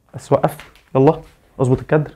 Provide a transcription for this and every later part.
بس وقف يلا اظبط الكادر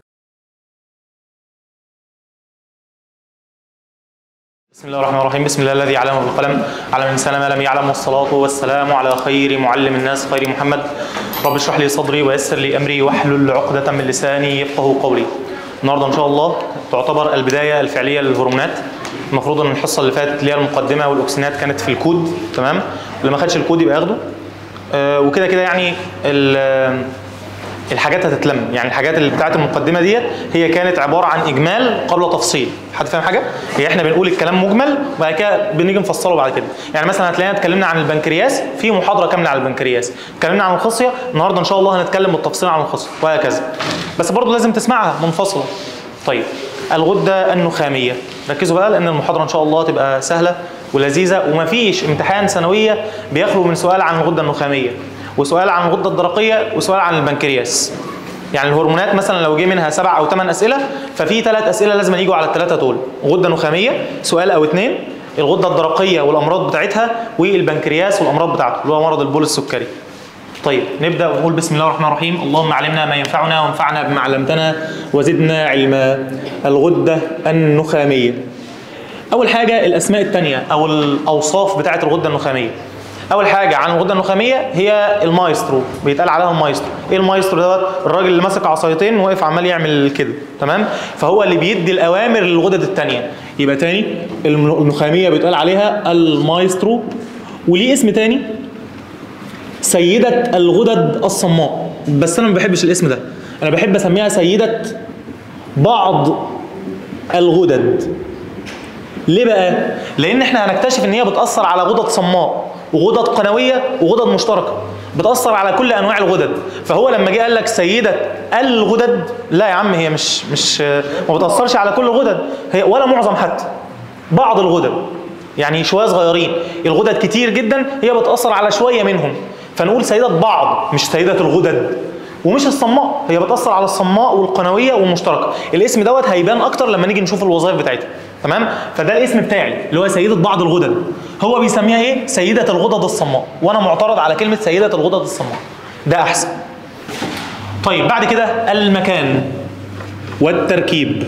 بسم الله الرحمن الرحيم بسم الله الذي علم بالقلم علم الانسان ما لم يعلم والصلاه والسلام على خير معلم الناس خير محمد رب اشرح لي صدري ويسر لي امري واحلل عقده من لساني يفقه قولي النهارده ان شاء الله تعتبر البدايه الفعليه للهرمونات المفروض ان الحصه اللي فاتت اللي هي المقدمه والاكسينات كانت في الكود تمام اللي ما خدش الكود يبقى ياخده آه وكده كده يعني ال- الحاجات هتتلم يعني الحاجات اللي بتاعت المقدمه ديت هي كانت عباره عن اجمال قبل تفصيل حد فاهم حاجه هي احنا بنقول الكلام مجمل وبعد كده بنيجي نفصله بعد كده يعني مثلا هتلاقينا اتكلمنا عن البنكرياس في محاضره كامله عن البنكرياس اتكلمنا عن الخصيه النهارده ان شاء الله هنتكلم بالتفصيل عن الخصيه وهكذا بس برضه لازم تسمعها منفصله طيب الغده النخاميه ركزوا بقى لان المحاضره ان شاء الله تبقى سهله ولذيذه ومفيش امتحان ثانويه بيخلو من سؤال عن الغده النخاميه وسؤال عن الغده الدرقيه وسؤال عن البنكرياس يعني الهرمونات مثلا لو جه منها سبع او ثمان اسئله ففي ثلاث اسئله لازم يجوا على الثلاثه دول غده نخاميه سؤال او اثنين الغده الدرقيه والامراض بتاعتها والبنكرياس والامراض بتاعته اللي هو مرض البول السكري طيب نبدا ونقول بسم الله الرحمن الرحيم اللهم علمنا ما ينفعنا وانفعنا بما علمتنا وزدنا علما الغده النخاميه اول حاجه الاسماء الثانيه او الاوصاف بتاعه الغده النخاميه اول حاجه عن الغده النخاميه هي المايسترو بيتقال عليها المايسترو ايه المايسترو دوت الراجل اللي ماسك عصايتين واقف عمال يعمل كده تمام فهو اللي بيدي الاوامر للغدد الثانيه يبقى تاني النخاميه بيتقال عليها المايسترو وليه اسم تاني سيده الغدد الصماء بس انا ما بحبش الاسم ده انا بحب اسميها سيده بعض الغدد ليه بقى؟ لأن احنا هنكتشف إن هي بتأثر على غدد صماء وغدد قنوية وغدد مشتركة بتأثر على كل أنواع الغدد فهو لما جه قال لك سيدة الغدد لا يا عم هي مش مش ما بتأثرش على كل الغدد هي ولا معظم حتى بعض الغدد يعني شوية صغيرين الغدد كتير جدا هي بتأثر على شوية منهم فنقول سيدة بعض مش سيدة الغدد ومش الصماء هي بتأثر على الصماء والقنوية والمشتركة الاسم دوت هيبان أكتر لما نيجي نشوف الوظائف بتاعتها تمام فده الاسم بتاعي اللي هو سيدة بعض الغدد هو بيسميها ايه سيدة الغدد الصماء وانا معترض على كلمة سيدة الغدد الصماء ده احسن طيب بعد كده المكان والتركيب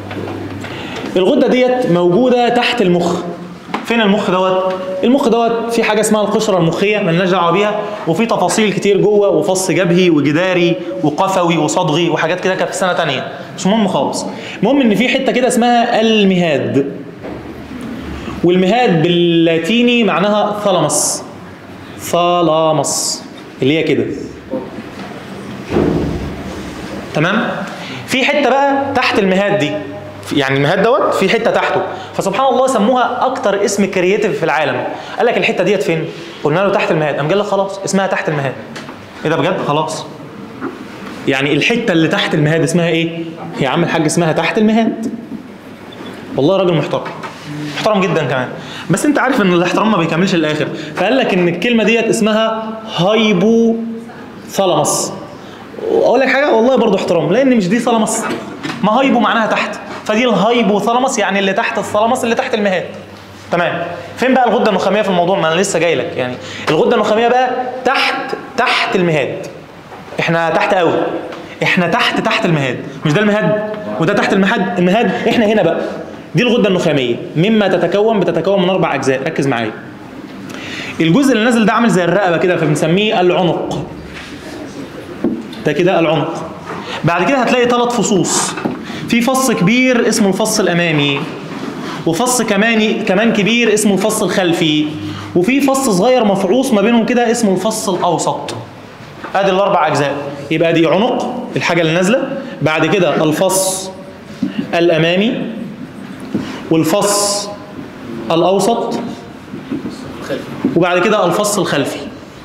الغدة ديت موجودة تحت المخ فين المخ دوت؟ المخ دوت في حاجه اسمها القشره المخيه مالناش دعوه بيها وفي تفاصيل كتير جوه وفص جبهي وجداري وقفوي وصدغي وحاجات كده كانت في سنه ثانيه مش مهم خالص المهم ان في حته كده اسمها المهاد والمهاد باللاتيني معناها ثالاموس ثالاموس اللي هي كده تمام في حته بقى تحت المهاد دي يعني المهاد دوت في حته تحته فسبحان الله سموها اكتر اسم كرييتيف في العالم قال لك الحته ديت فين قلنا له تحت المهاد قام قال لك خلاص اسمها تحت المهاد ايه ده بجد خلاص يعني الحته اللي تحت المهاد اسمها ايه يا عم الحاج اسمها تحت المهاد والله راجل محترم محترم جدا كمان بس انت عارف ان الاحترام ما بيكملش للاخر فقال لك ان الكلمه ديت اسمها هايبو ثالاموس اقول لك حاجه والله برضو احترام لان مش دي ثالاموس ما هايبو معناها تحت فدي الهايبو ثالاموس يعني اللي تحت الثالاموس اللي تحت المهاد تمام فين بقى الغده النخاميه في الموضوع ما انا لسه جاي لك يعني الغده النخاميه بقى تحت تحت المهاد احنا تحت قوي احنا تحت تحت المهاد مش ده المهاد وده تحت المهاد المهاد احنا هنا بقى دي الغده النخاميه مما تتكون بتتكون من اربع اجزاء ركز معايا الجزء اللي نازل ده عامل زي الرقبه كده فبنسميه العنق ده كده العنق بعد كده هتلاقي ثلاث فصوص في فص كبير اسمه الفص الامامي وفص كمان كمان كبير اسمه الفص الخلفي وفي فص صغير مفعوص ما بينهم كده اسمه الفص الاوسط ادي الاربع اجزاء يبقى دي عنق الحاجه اللي نازله بعد كده الفص الامامي والفص الاوسط وبعد كده الفص الخلفي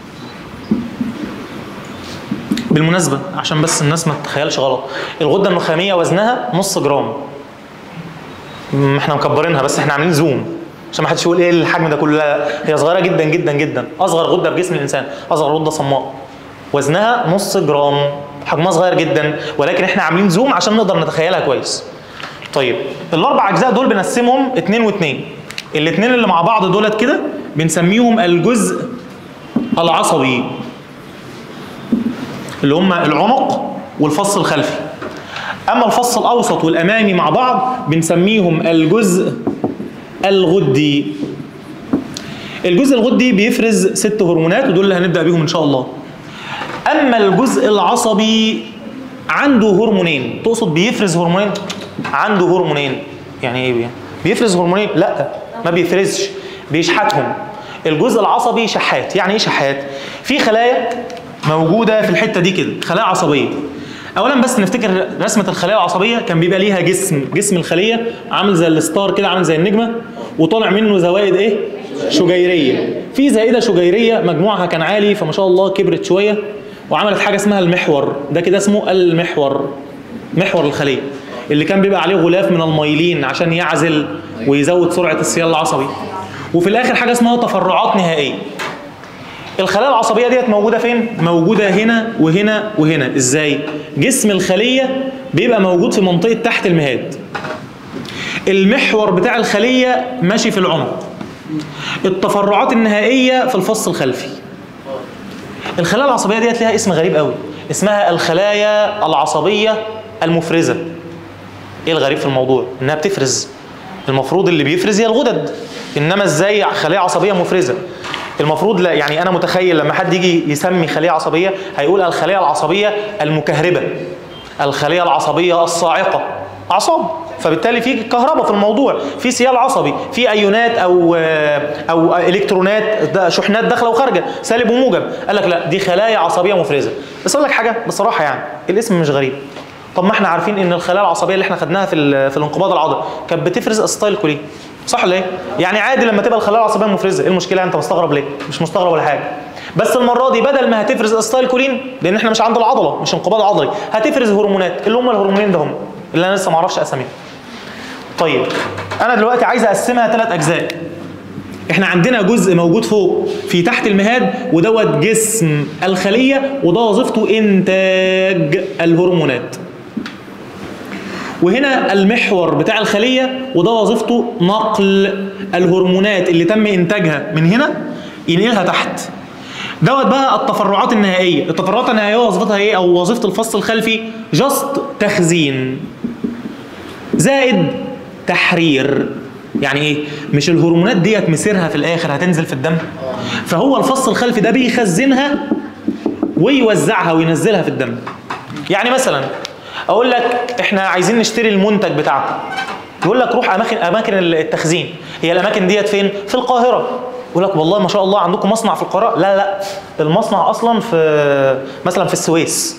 بالمناسبة عشان بس الناس ما تتخيلش غلط الغدة النخامية وزنها نص جرام م- احنا مكبرينها بس احنا عاملين زوم عشان ما حدش يقول ايه الحجم ده كله لا هي صغيرة جدا جدا جدا اصغر غدة في جسم الانسان اصغر غدة صماء وزنها نص جرام حجمها صغير جدا ولكن احنا عاملين زوم عشان نقدر نتخيلها كويس طيب الاربع اجزاء دول بنقسمهم اتنين واتنين الاتنين اللي مع بعض دولت كده بنسميهم الجزء العصبي اللي هم العنق والفص الخلفي اما الفص الاوسط والامامي مع بعض بنسميهم الجزء الغدي الجزء الغدي بيفرز ست هرمونات ودول اللي هنبدا بيهم ان شاء الله اما الجزء العصبي عنده هرمونين تقصد بيفرز هرمونين عنده هرمونين يعني ايه بيفرز هرمونين لا ما بيفرزش بيشحتهم الجزء العصبي شحات يعني ايه شحات في خلايا موجوده في الحته دي كده خلايا عصبيه اولا بس نفتكر رسمه الخلايا العصبيه كان بيبقى ليها جسم جسم الخليه عامل زي الستار كده عامل زي النجمه وطالع منه زوائد ايه شجيريه في زائده شجيريه مجموعها كان عالي فما شاء الله كبرت شويه وعملت حاجه اسمها المحور ده كده اسمه المحور محور الخليه اللي كان بيبقى عليه غلاف من الميلين عشان يعزل ويزود سرعه السيال العصبي وفي الاخر حاجه اسمها تفرعات نهائيه الخلايا العصبيه ديت موجوده فين موجوده هنا وهنا وهنا ازاي جسم الخليه بيبقى موجود في منطقه تحت المهاد المحور بتاع الخليه ماشي في العنق التفرعات النهائيه في الفص الخلفي الخلايا العصبيه ديت ليها اسم غريب قوي اسمها الخلايا العصبيه المفرزه ايه الغريب في الموضوع انها بتفرز المفروض اللي بيفرز هي الغدد انما ازاي خليه عصبيه مفرزه المفروض لا يعني انا متخيل لما حد يجي يسمي خليه عصبيه هيقول الخليه العصبيه المكهربه الخليه العصبيه الصاعقه اعصاب فبالتالي في كهرباء في الموضوع في سيال عصبي في ايونات او او الكترونات شحنات داخله وخارجه سالب وموجب قال لك لا دي خلايا عصبيه مفرزه بس اقول لك حاجه بصراحه يعني الاسم مش غريب طب ما احنا عارفين ان الخلايا العصبيه اللي احنا خدناها في في الانقباض العضلي كانت بتفرز اسيتايل كولين صح ولا ايه؟ يعني عادي لما تبقى الخلايا العصبيه مفرزه ايه المشكله انت مستغرب ليه؟ مش مستغرب ولا حاجه بس المره دي بدل ما هتفرز اسيتايل كولين لان احنا مش عند العضله مش انقباض عضلي هتفرز هرمونات اللي هم الهرمونين ده هم اللي انا لسه ما اعرفش اساميهم طيب انا دلوقتي عايز اقسمها ثلاث اجزاء احنا عندنا جزء موجود فوق في تحت المهاد ودوت جسم الخليه وده وظيفته انتاج الهرمونات وهنا المحور بتاع الخليه وده وظيفته نقل الهرمونات اللي تم انتاجها من هنا ينقلها تحت دوت بقى التفرعات النهائيه التفرعات النهائيه وظيفتها ايه او وظيفه الفص الخلفي جاست تخزين زائد تحرير يعني ايه مش الهرمونات ديت مسيرها في الاخر هتنزل في الدم فهو الفص الخلفي ده بيخزنها ويوزعها وينزلها في الدم يعني مثلا اقول لك احنا عايزين نشتري المنتج بتاعكم يقول لك روح اماكن اماكن التخزين هي الاماكن ديت فين في القاهره يقول لك والله ما شاء الله عندكم مصنع في القاهره لا لا المصنع اصلا في مثلا في السويس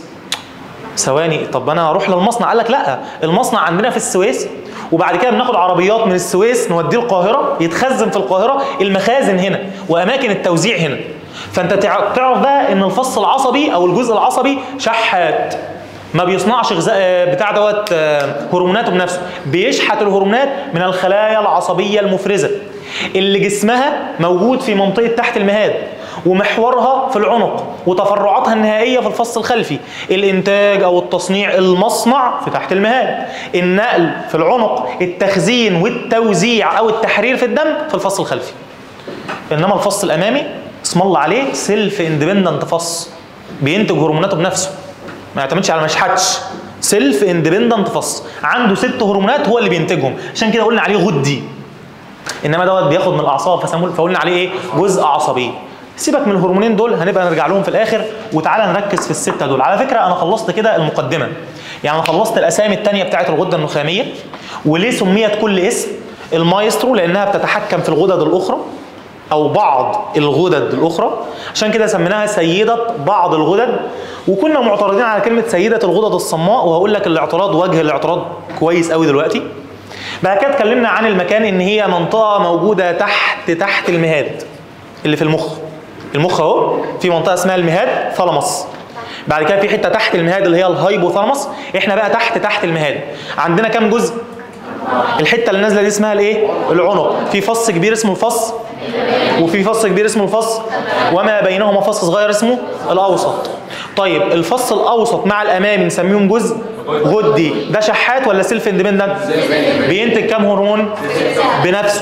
ثواني طب انا اروح للمصنع قال لك لا المصنع عندنا في السويس وبعد كده بناخد عربيات من السويس نوديه القاهره يتخزن في القاهره المخازن هنا واماكن التوزيع هنا فانت تعرف بقى ان الفص العصبي او الجزء العصبي شحات ما بيصنعش غذاء بتاع دوت هرموناته بنفسه بيشحت الهرمونات من الخلايا العصبيه المفرزه اللي جسمها موجود في منطقه تحت المهاد ومحورها في العنق وتفرعاتها النهائيه في الفص الخلفي الانتاج او التصنيع المصنع في تحت المهاد النقل في العنق التخزين والتوزيع او التحرير في الدم في الفص الخلفي انما الفص الامامي اسم الله عليه سيلف اندبندنت فص بينتج هرموناته بنفسه ما يعتمدش على مشحتش سيلف اندبندنت فص عنده ست هرمونات هو اللي بينتجهم عشان كده قلنا عليه غدي انما دوت بياخد من الاعصاب فقلنا عليه ايه جزء عصبي سيبك من الهرمونين دول هنبقى نرجع لهم في الاخر وتعالى نركز في السته دول على فكره انا خلصت كده المقدمه يعني انا خلصت الاسامي الثانيه بتاعه الغده النخاميه وليه سميت كل اسم المايسترو لانها بتتحكم في الغدد الاخرى او بعض الغدد الاخرى عشان كده سميناها سيده بعض الغدد وكنا معترضين على كلمه سيده الغدد الصماء وهقول لك الاعتراض وجه الاعتراض كويس قوي دلوقتي بعد كده اتكلمنا عن المكان ان هي منطقه موجوده تحت تحت المهاد اللي في المخ المخ اهو في منطقه اسمها المهاد ثالاموس بعد كده في حته تحت المهاد اللي هي الهايبوثالاموس احنا بقى تحت تحت المهاد عندنا كام جزء الحته اللي نازله دي اسمها الايه العنق في فص كبير اسمه الفص وفي فص كبير اسمه الفص وما بينهما فص صغير اسمه الاوسط طيب الفص الاوسط مع الامامي نسميهم جزء غدي ده شحات ولا سيلف اندبندنت بينتج كام هرمون بنفسه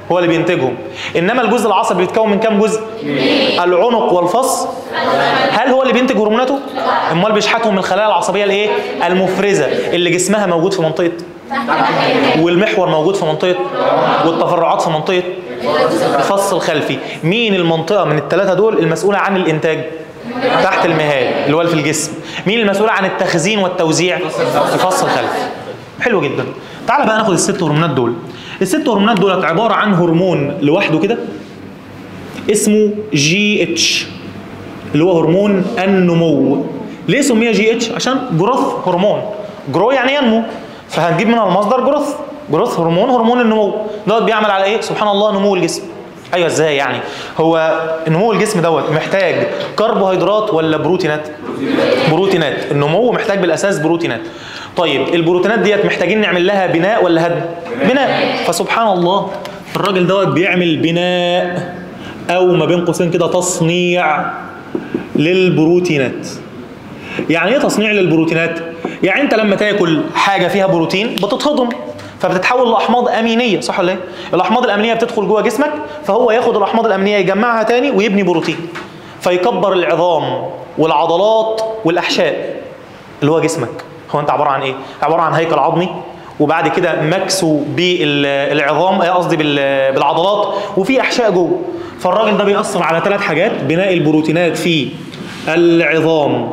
هو اللي بينتجهم انما الجزء العصبي بيتكون من كام جزء العنق والفص هل هو اللي بينتج هرموناته امال بيشحتهم من الخلايا العصبيه الايه المفرزه اللي جسمها موجود في منطقه والمحور موجود في منطقه والتفرعات في منطقه الفص الخلفي مين المنطقه من الثلاثه دول المسؤوله عن الانتاج تحت المهاد اللي هو في الجسم مين المسؤول عن التخزين والتوزيع الفص الخلفي حلو جدا تعال بقى ناخد الست هرمونات دول الست هرمونات دولت عباره عن هرمون لوحده كده اسمه جي اتش اللي هو هرمون النمو ليه سمي جي اتش عشان جروث هرمون جرو يعني ينمو فهنجيب منها المصدر جروث جروث هرمون هرمون النمو دوت بيعمل على ايه سبحان الله نمو الجسم ايوه ازاي يعني هو نمو الجسم دوت محتاج كربوهيدرات ولا بروتينات بروتينات النمو محتاج بالاساس بروتينات طيب البروتينات ديت محتاجين نعمل لها بناء ولا هدم بناء فسبحان الله الراجل دوت بيعمل بناء او ما بين قوسين كده تصنيع للبروتينات يعني ايه تصنيع للبروتينات يعني انت لما تاكل حاجه فيها بروتين بتتهضم فبتتحول لاحماض امينيه صح ولا ايه الاحماض الامينيه بتدخل جوه جسمك فهو ياخد الاحماض الامينيه يجمعها تاني ويبني بروتين فيكبر العظام والعضلات والاحشاء اللي هو جسمك هو انت عباره عن ايه عباره عن هيكل عظمي وبعد كده مكسو بالعظام قصدي بالعضلات وفي احشاء جوه فالراجل ده بيأثر على ثلاث حاجات بناء البروتينات في العظام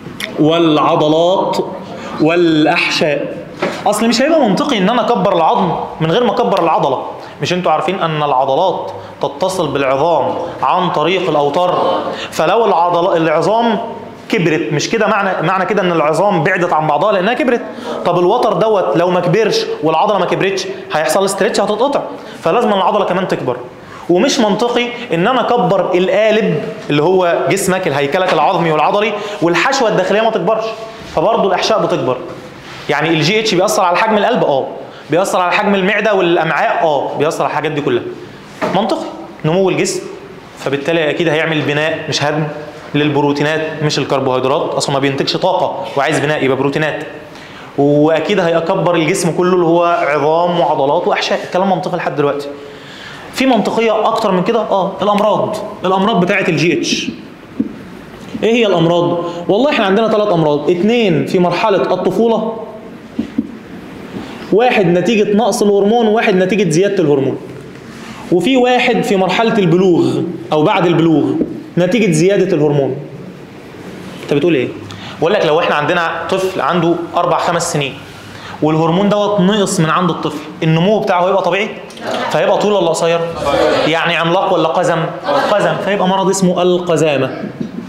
والعضلات والاحشاء اصل مش هيبقى منطقي ان انا اكبر العظم من غير ما اكبر العضله مش انتوا عارفين ان العضلات تتصل بالعظام عن طريق الاوتار فلو العضل العظام كبرت مش كده معنى معنى كده ان العظام بعدت عن بعضها لانها كبرت طب الوتر دوت لو ما كبرش والعضله ما كبرتش هيحصل استرتش هتتقطع فلازم العضله كمان تكبر ومش منطقي ان انا اكبر القالب اللي هو جسمك الهيكلك العظمي والعضلي والحشوه الداخليه ما تكبرش فبرضه الاحشاء بتكبر يعني الجي اتش بيأثر على حجم القلب اه بيأثر على حجم المعده والامعاء اه بيأثر على الحاجات دي كلها منطقي نمو الجسم فبالتالي اكيد هيعمل بناء مش هدم للبروتينات مش الكربوهيدرات اصلا ما بينتجش طاقه وعايز بناء يبقى بروتينات واكيد هيكبر الجسم كله اللي هو عظام وعضلات واحشاء الكلام منطقي لحد دلوقتي في منطقيه اكتر من كده اه الامراض الامراض بتاعه الجي اتش ايه هي الامراض والله احنا عندنا ثلاث امراض اثنين في مرحله الطفوله واحد نتيجه نقص الهرمون وواحد نتيجه زياده الهرمون وفي واحد في مرحله البلوغ او بعد البلوغ نتيجه زياده الهرمون انت بتقول ايه بقول لك لو احنا عندنا طفل عنده اربع خمس سنين والهرمون دوت نقص من عند الطفل النمو بتاعه هيبقى طبيعي فيبقى طول ولا قصير يعني عملاق ولا قزم قزم فيبقى مرض اسمه القزامه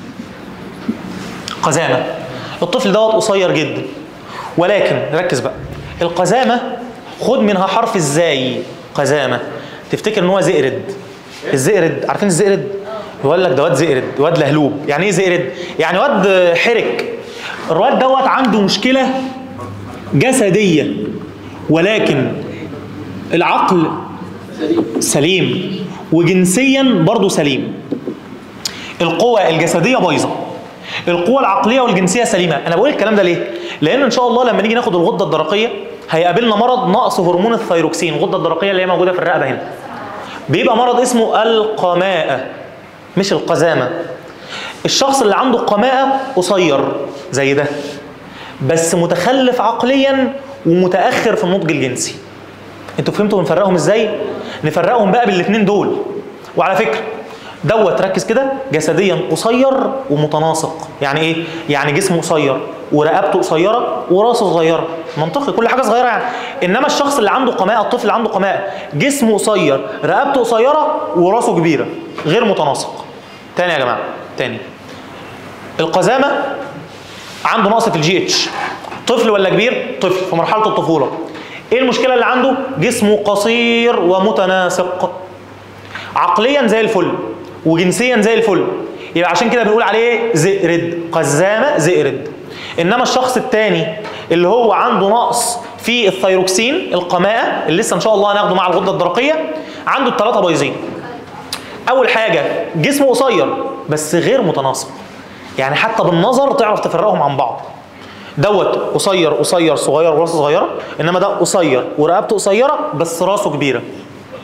قزامه الطفل دوت قصير جدا ولكن ركز بقى القزامه خد منها حرف ازاي قزامه تفتكر ان هو زئرد الزئرد عارفين الزئرد يقول لك ده واد زئرد واد لهلوب يعني ايه زئرد يعني واد حرك الواد دوت عنده مشكله جسديه ولكن العقل سليم وجنسيا برضه سليم القوة الجسدية بايظة القوة العقلية والجنسية سليمة أنا بقول الكلام ده ليه؟ لأن إن شاء الله لما نيجي ناخد الغدة الدرقية هيقابلنا مرض نقص هرمون الثيروكسين الغدة الدرقية اللي هي موجودة في الرقبة هنا بيبقى مرض اسمه القماءة مش القزامة الشخص اللي عنده قماءة قصير زي ده بس متخلف عقليا ومتأخر في النضج الجنسي انتوا فهمتوا بنفرقهم ازاي؟ نفرقهم بقى بالاثنين دول وعلى فكره دوت ركز كده جسديا قصير ومتناسق يعني ايه يعني جسمه قصير ورقبته قصيره وراسه صغيره منطقي كل حاجه صغيره يعني انما الشخص اللي عنده قماءه الطفل اللي عنده قماءه جسمه قصير رقبته قصيره وراسه كبيره غير متناسق تاني يا جماعه تاني القزامه عنده نقص في الجي اتش طفل ولا كبير طفل في مرحله الطفوله ايه المشكله اللي عنده جسمه قصير ومتناسق عقليا زي الفل وجنسيا زي الفل يبقى عشان كده بنقول عليه زئرد قزامه زئرد انما الشخص الثاني اللي هو عنده نقص في الثيروكسين القماءه اللي لسه ان شاء الله هناخده مع الغده الدرقيه عنده الثلاثه بايظين اول حاجه جسمه قصير بس غير متناسق يعني حتى بالنظر تعرف تفرقهم عن بعض دوت قصير قصير صغير وراسه صغيره انما ده قصير ورقبته قصيره بس راسه كبيره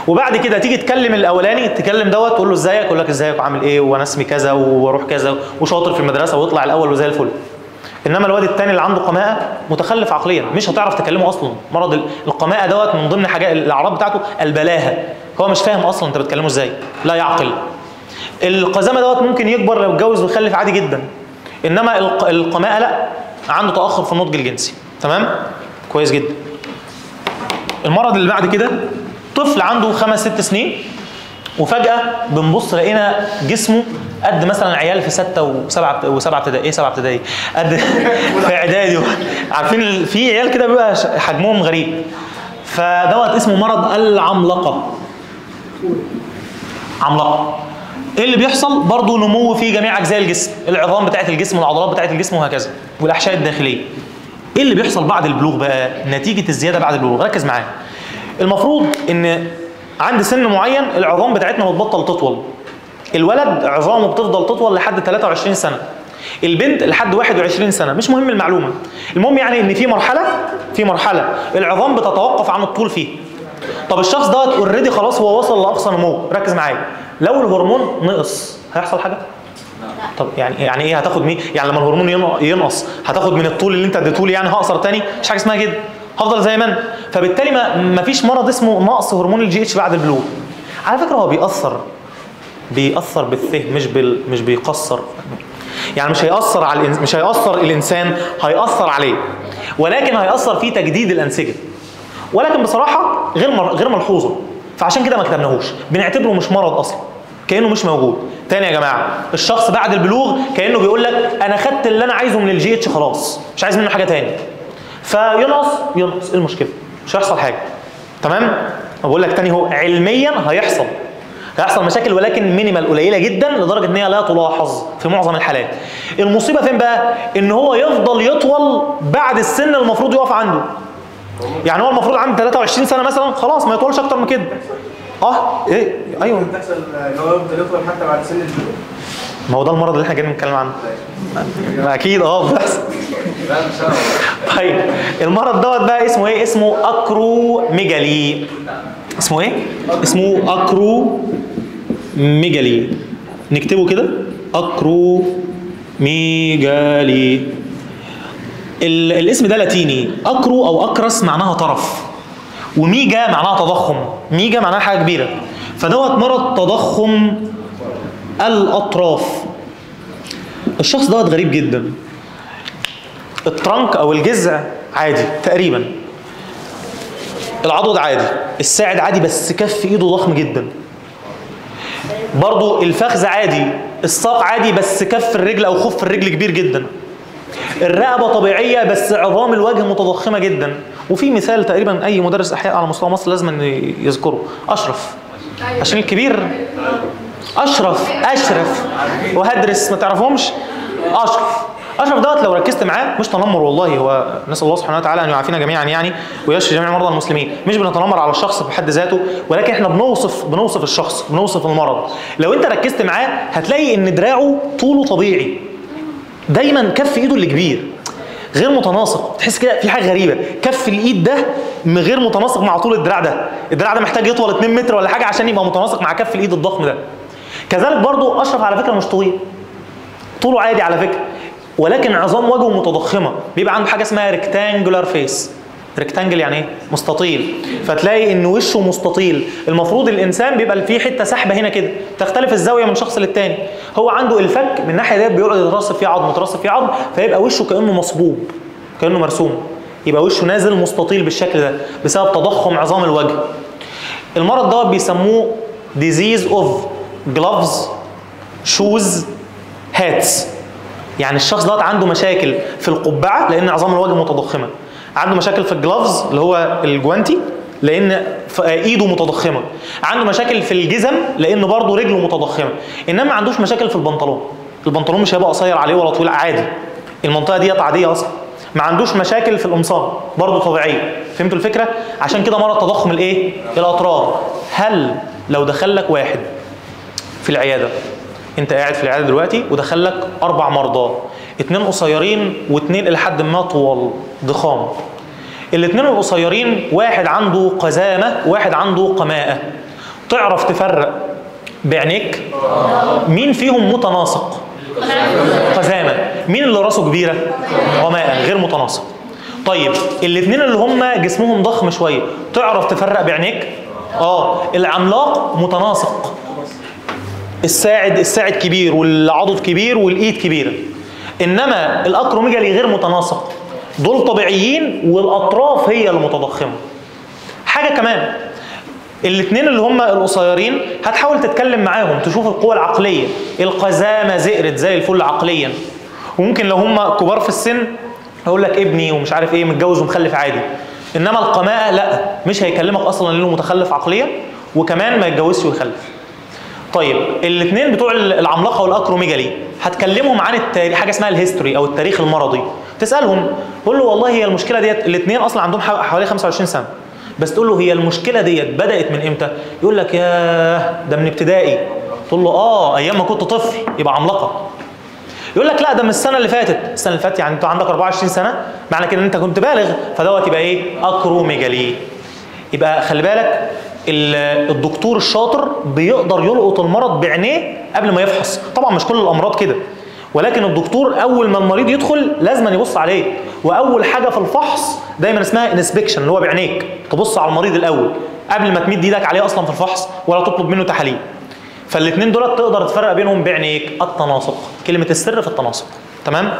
وبعد كده تيجي تكلم الاولاني تكلم دوت تقول له ازيك يقول لك ازيك وعامل ايه وانا اسمي كذا واروح كذا وشاطر في المدرسه ويطلع الاول وزي الفل انما الواد التاني اللي عنده قماءه متخلف عقليا مش هتعرف تكلمه اصلا مرض ال- القماءه دوت من ضمن حاجات الاعراض بتاعته البلاهه هو مش فاهم اصلا انت بتكلمه ازاي لا يعقل القزامه دوت ممكن يكبر لو اتجوز ويخلف عادي جدا انما الق- القماءه لا عنده تاخر في النضج الجنسي تمام كويس جدا المرض اللي بعد كده طفل عنده خمس ست سنين وفجأة بنبص لقينا جسمه قد مثلا عيال في ستة وسبعة وسبعة ابتدائي ايه سبعة ابتدائي قد في اعدادي عارفين ال- في عيال كده بيبقى ش- حجمهم غريب فدوت اسمه مرض العملاقة عملاقة ايه اللي بيحصل برضه نمو في جميع اجزاء الجسم العظام بتاعه الجسم والعضلات بتاعه الجسم وهكذا والاحشاء الداخليه ايه اللي بيحصل بعد البلوغ بقى نتيجه الزياده بعد البلوغ ركز معايا المفروض ان عند سن معين العظام بتاعتنا بتبطل تطول الولد عظامه بتفضل تطول لحد 23 سنه البنت لحد 21 سنه مش مهم المعلومه المهم يعني ان في مرحله في مرحله العظام بتتوقف عن الطول فيه طب الشخص دوت اوريدي خلاص هو وصل لاقصى نمو ركز معايا لو الهرمون نقص هيحصل حاجه طب يعني يعني ايه هتاخد مين يعني لما الهرمون ين- ينقص هتاخد من الطول اللي انت اديته لي يعني هقصر تاني مش حاجه اسمها كده هفضل زي ما انا فبالتالي ما ما فيش مرض اسمه نقص هرمون الجي اتش بعد البلوغ على فكره هو بيأثر بيأثر بالثه مش بال مش بيقصر يعني مش هيأثر على الإنس... مش هيأثر الانسان هيأثر عليه ولكن هيأثر في تجديد الانسجه ولكن بصراحه غير مر... غير ملحوظه فعشان كده ما كتبناهوش بنعتبره مش مرض اصلا كانه مش موجود تاني يا جماعه الشخص بعد البلوغ كانه بيقول لك انا خدت اللي انا عايزه من الجي اتش خلاص مش عايز منه حاجه تاني فينقص ينقص ايه المشكله مش هيحصل حاجه تمام بقول لك تاني هو علميا هيحصل هيحصل مشاكل ولكن مينيمال قليله جدا لدرجه ان هي لا تلاحظ في معظم الحالات المصيبه فين بقى ان هو يفضل يطول بعد السن المفروض يقف عنده يعني هو المفروض عنده 23 سنه مثلا خلاص ما يطولش اكتر من كده اه ايه ايوه بتحصل جواب يطول حتى بعد سن البلوغ ما هو ده المرض اللي احنا جايين نتكلم عنه ما اكيد اه بس لا مش انا طيب المرض دوت بقى اسمه ايه اسمه اكروميجالي اسمه ايه اسمه اكروميجالي نكتبه كده اكروميجالي ال- الاسم ده لاتيني اكرو او اكرس معناها طرف وميجا معناها تضخم ميجا معناها حاجه كبيره فدوت مرض تضخم الاطراف الشخص دوت غريب جدا الترنك او الجذع عادي تقريبا العضد عادي الساعد عادي بس كف ايده ضخم جدا برضو الفخذ عادي الساق عادي بس كف الرجل او خف الرجل كبير جدا الرقبه طبيعيه بس عظام الوجه متضخمه جدا وفي مثال تقريبا اي مدرس احياء على مستوى مصر لازم إن يذكره اشرف عشان الكبير اشرف اشرف وهدرس ما تعرفهمش اشرف اشرف دوت لو ركزت معاه مش تنمر والله هو نسال الله سبحانه وتعالى ان يعافينا جميعا يعني ويشفي جميع مرضى المسلمين مش بنتنمر على الشخص بحد ذاته ولكن احنا بنوصف بنوصف الشخص بنوصف المرض لو انت ركزت معاه هتلاقي ان دراعه طوله طبيعي دايما كف ايده اللي كبير غير متناسق تحس كده في حاجه غريبه كف الايد ده م- غير متناسق مع طول الدراع ده الدراع ده محتاج يطول 2 متر ولا حاجه عشان يبقى متناسق مع كف الايد الضخم ده كذلك برضو اشرف على فكره مش طويل طوله عادي على فكره ولكن عظام وجهه متضخمه بيبقى عنده حاجه اسمها ريكتانجولار فيس ريكتانجل يعني ايه مستطيل فتلاقي ان وشه مستطيل المفروض الانسان بيبقى فيه حته سحبه هنا كده تختلف الزاويه من شخص للتاني هو عنده الفك من الناحيه ديت بيقعد يترصف فيه عظم يترصف فيه عظم فيبقى وشه كانه مصبوب كانه مرسوم يبقى وشه نازل مستطيل بالشكل ده بسبب تضخم عظام الوجه المرض دوت بيسموه disease of gloves shoes hats يعني الشخص دوت عنده مشاكل في القبعه لان عظام الوجه متضخمه عنده مشاكل في الجلافز اللي هو الجوانتي لان ف- ايده متضخمه عنده مشاكل في الجزم لان برضه رجله متضخمه انما ما عندوش مشاكل في البنطلون البنطلون مش هيبقى قصير عليه ولا طويل عادي المنطقه ديت عاديه اصلا ما عندوش مشاكل في القمصان برضه طبيعيه فهمتوا الفكره عشان كده مرض تضخم الايه الاطراف هل لو دخل لك واحد في العياده انت قاعد في العياده دلوقتي ودخل لك اربع مرضى اتنين قصيرين واتنين الى حد ما طوال ضخام الاتنين القصيرين واحد عنده قزامه واحد عنده قماءه تعرف تفرق بعينيك مين فيهم متناسق قزامة مين اللي راسه كبيرة وماء غير متناسق طيب الاثنين اللي هم جسمهم ضخم شوية تعرف تفرق بعينيك اه العملاق متناسق الساعد الساعد كبير والعضد كبير والايد كبيره انما الاكروميجالي غير متناسق دول طبيعيين والاطراف هي المتضخمه حاجه كمان الاثنين اللي هم القصيرين هتحاول تتكلم معاهم تشوف القوة العقلية القزامة زئرت زي الفل عقليا وممكن لو هم كبار في السن هيقول لك ابني ومش عارف ايه متجوز ومخلف عادي انما القماءة لا مش هيكلمك اصلا لانه متخلف عقليا وكمان ما يتجوزش ويخلف طيب الاثنين بتوع العملاقه والاكروميجالي هتكلمهم عن التاريخ حاجه اسمها الهيستوري او التاريخ المرضي تسالهم تقول له والله هي المشكله ديت الاثنين اصلا عندهم حو- حوالي 25 سنه بس تقول له هي المشكله ديت بدات من امتى يقول لك ياه ده من ابتدائي تقول له اه ايام ما كنت طفل يبقى عملاقه يقول لك لا ده من السنه اللي فاتت السنه اللي فاتت يعني انت عندك 24 سنه معنى كده ان انت كنت بالغ فدوت يبقى ايه اكروميجالي يبقى خلي بالك ال- الدكتور الشاطر بيقدر يلقط المرض بعينيه قبل ما يفحص طبعا مش كل الامراض كده ولكن الدكتور اول ما المريض يدخل لازم يبص عليه واول حاجه في الفحص دايما اسمها انسبكشن اللي هو بعينيك تبص على المريض الاول قبل ما تمد ايدك عليه اصلا في الفحص ولا تطلب منه تحاليل فالاثنين دول تقدر تفرق بينهم بعينيك التناسق كلمه السر في التناسق تمام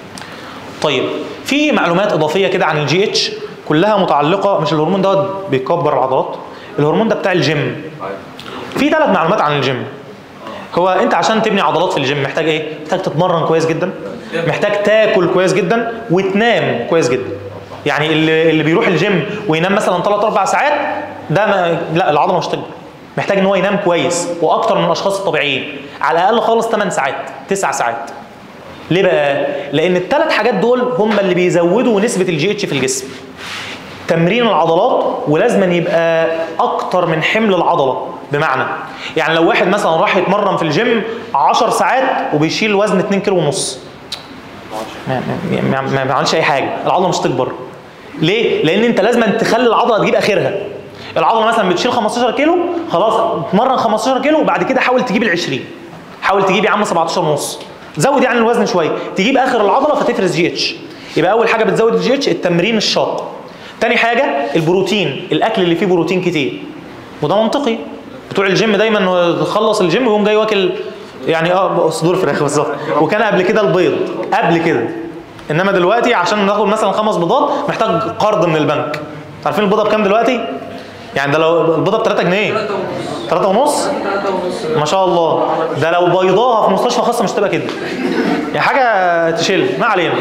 طيب في معلومات اضافيه كده عن الجي اتش كلها متعلقه مش الهرمون دوت بيكبر العضلات الهرمون ده بتاع الجيم في ثلاث معلومات عن الجيم هو انت عشان تبني عضلات في الجيم محتاج ايه محتاج تتمرن كويس جدا محتاج تاكل كويس جدا وتنام كويس جدا يعني اللي, اللي بيروح الجيم وينام مثلا 3 4 ساعات ده ما لا العضله مش تكبر محتاج ان هو ينام كويس واكتر من الاشخاص الطبيعيين على الاقل خالص 8 ساعات 9 ساعات ليه بقى؟ لأن الثلاث حاجات دول هم اللي بيزودوا نسبة الجي اتش في الجسم. تمرين العضلات ولازم يبقى أكتر من حمل العضلة بمعنى يعني لو واحد مثلا راح يتمرن في الجيم 10 ساعات وبيشيل وزن 2 كيلو ونص ما, ما, ما, ما بيعملش أي حاجة، العضلة مش تكبر. ليه؟ لأن أنت لازم تخلي العضلة تجيب آخرها. العضلة مثلا بتشيل 15 كيلو خلاص اتمرن 15 كيلو وبعد كده حاول تجيب ال 20 حاول تجيب يا عم 17 ونص زود يعني الوزن شويه تجيب اخر العضله فتفرز جي اتش يبقى اول حاجه بتزود الجي اتش التمرين الشاق تاني حاجه البروتين الاكل اللي فيه بروتين كتير وده منطقي بتوع الجيم دايما يخلص الجيم ويقوم جاي واكل يعني اه صدور فراخ بالظبط وكان قبل كده البيض قبل كده انما دلوقتي عشان ناخد مثلا خمس بيضات محتاج قرض من البنك عارفين البيضه بكام دلوقتي يعني ده لو البيضه ب 3 جنيه 3 ونص ما شاء الله ده لو بيضاها في مستشفى خاصه مش تبقى كده يعني حاجه تشيل ما علينا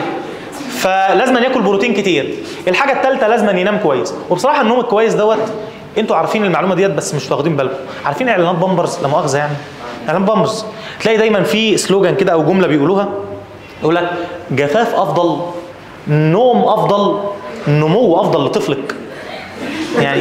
فلازم ياكل بروتين كتير الحاجه الثالثه لازم ينام كويس وبصراحه النوم الكويس دوت انتوا عارفين المعلومه ديت بس مش واخدين بالكم عارفين اعلانات بامبرز لا مؤاخذه يعني اعلان بامبرز تلاقي دايما في سلوجان كده او جمله بيقولوها يقول لك جفاف افضل نوم افضل نمو افضل لطفلك يعني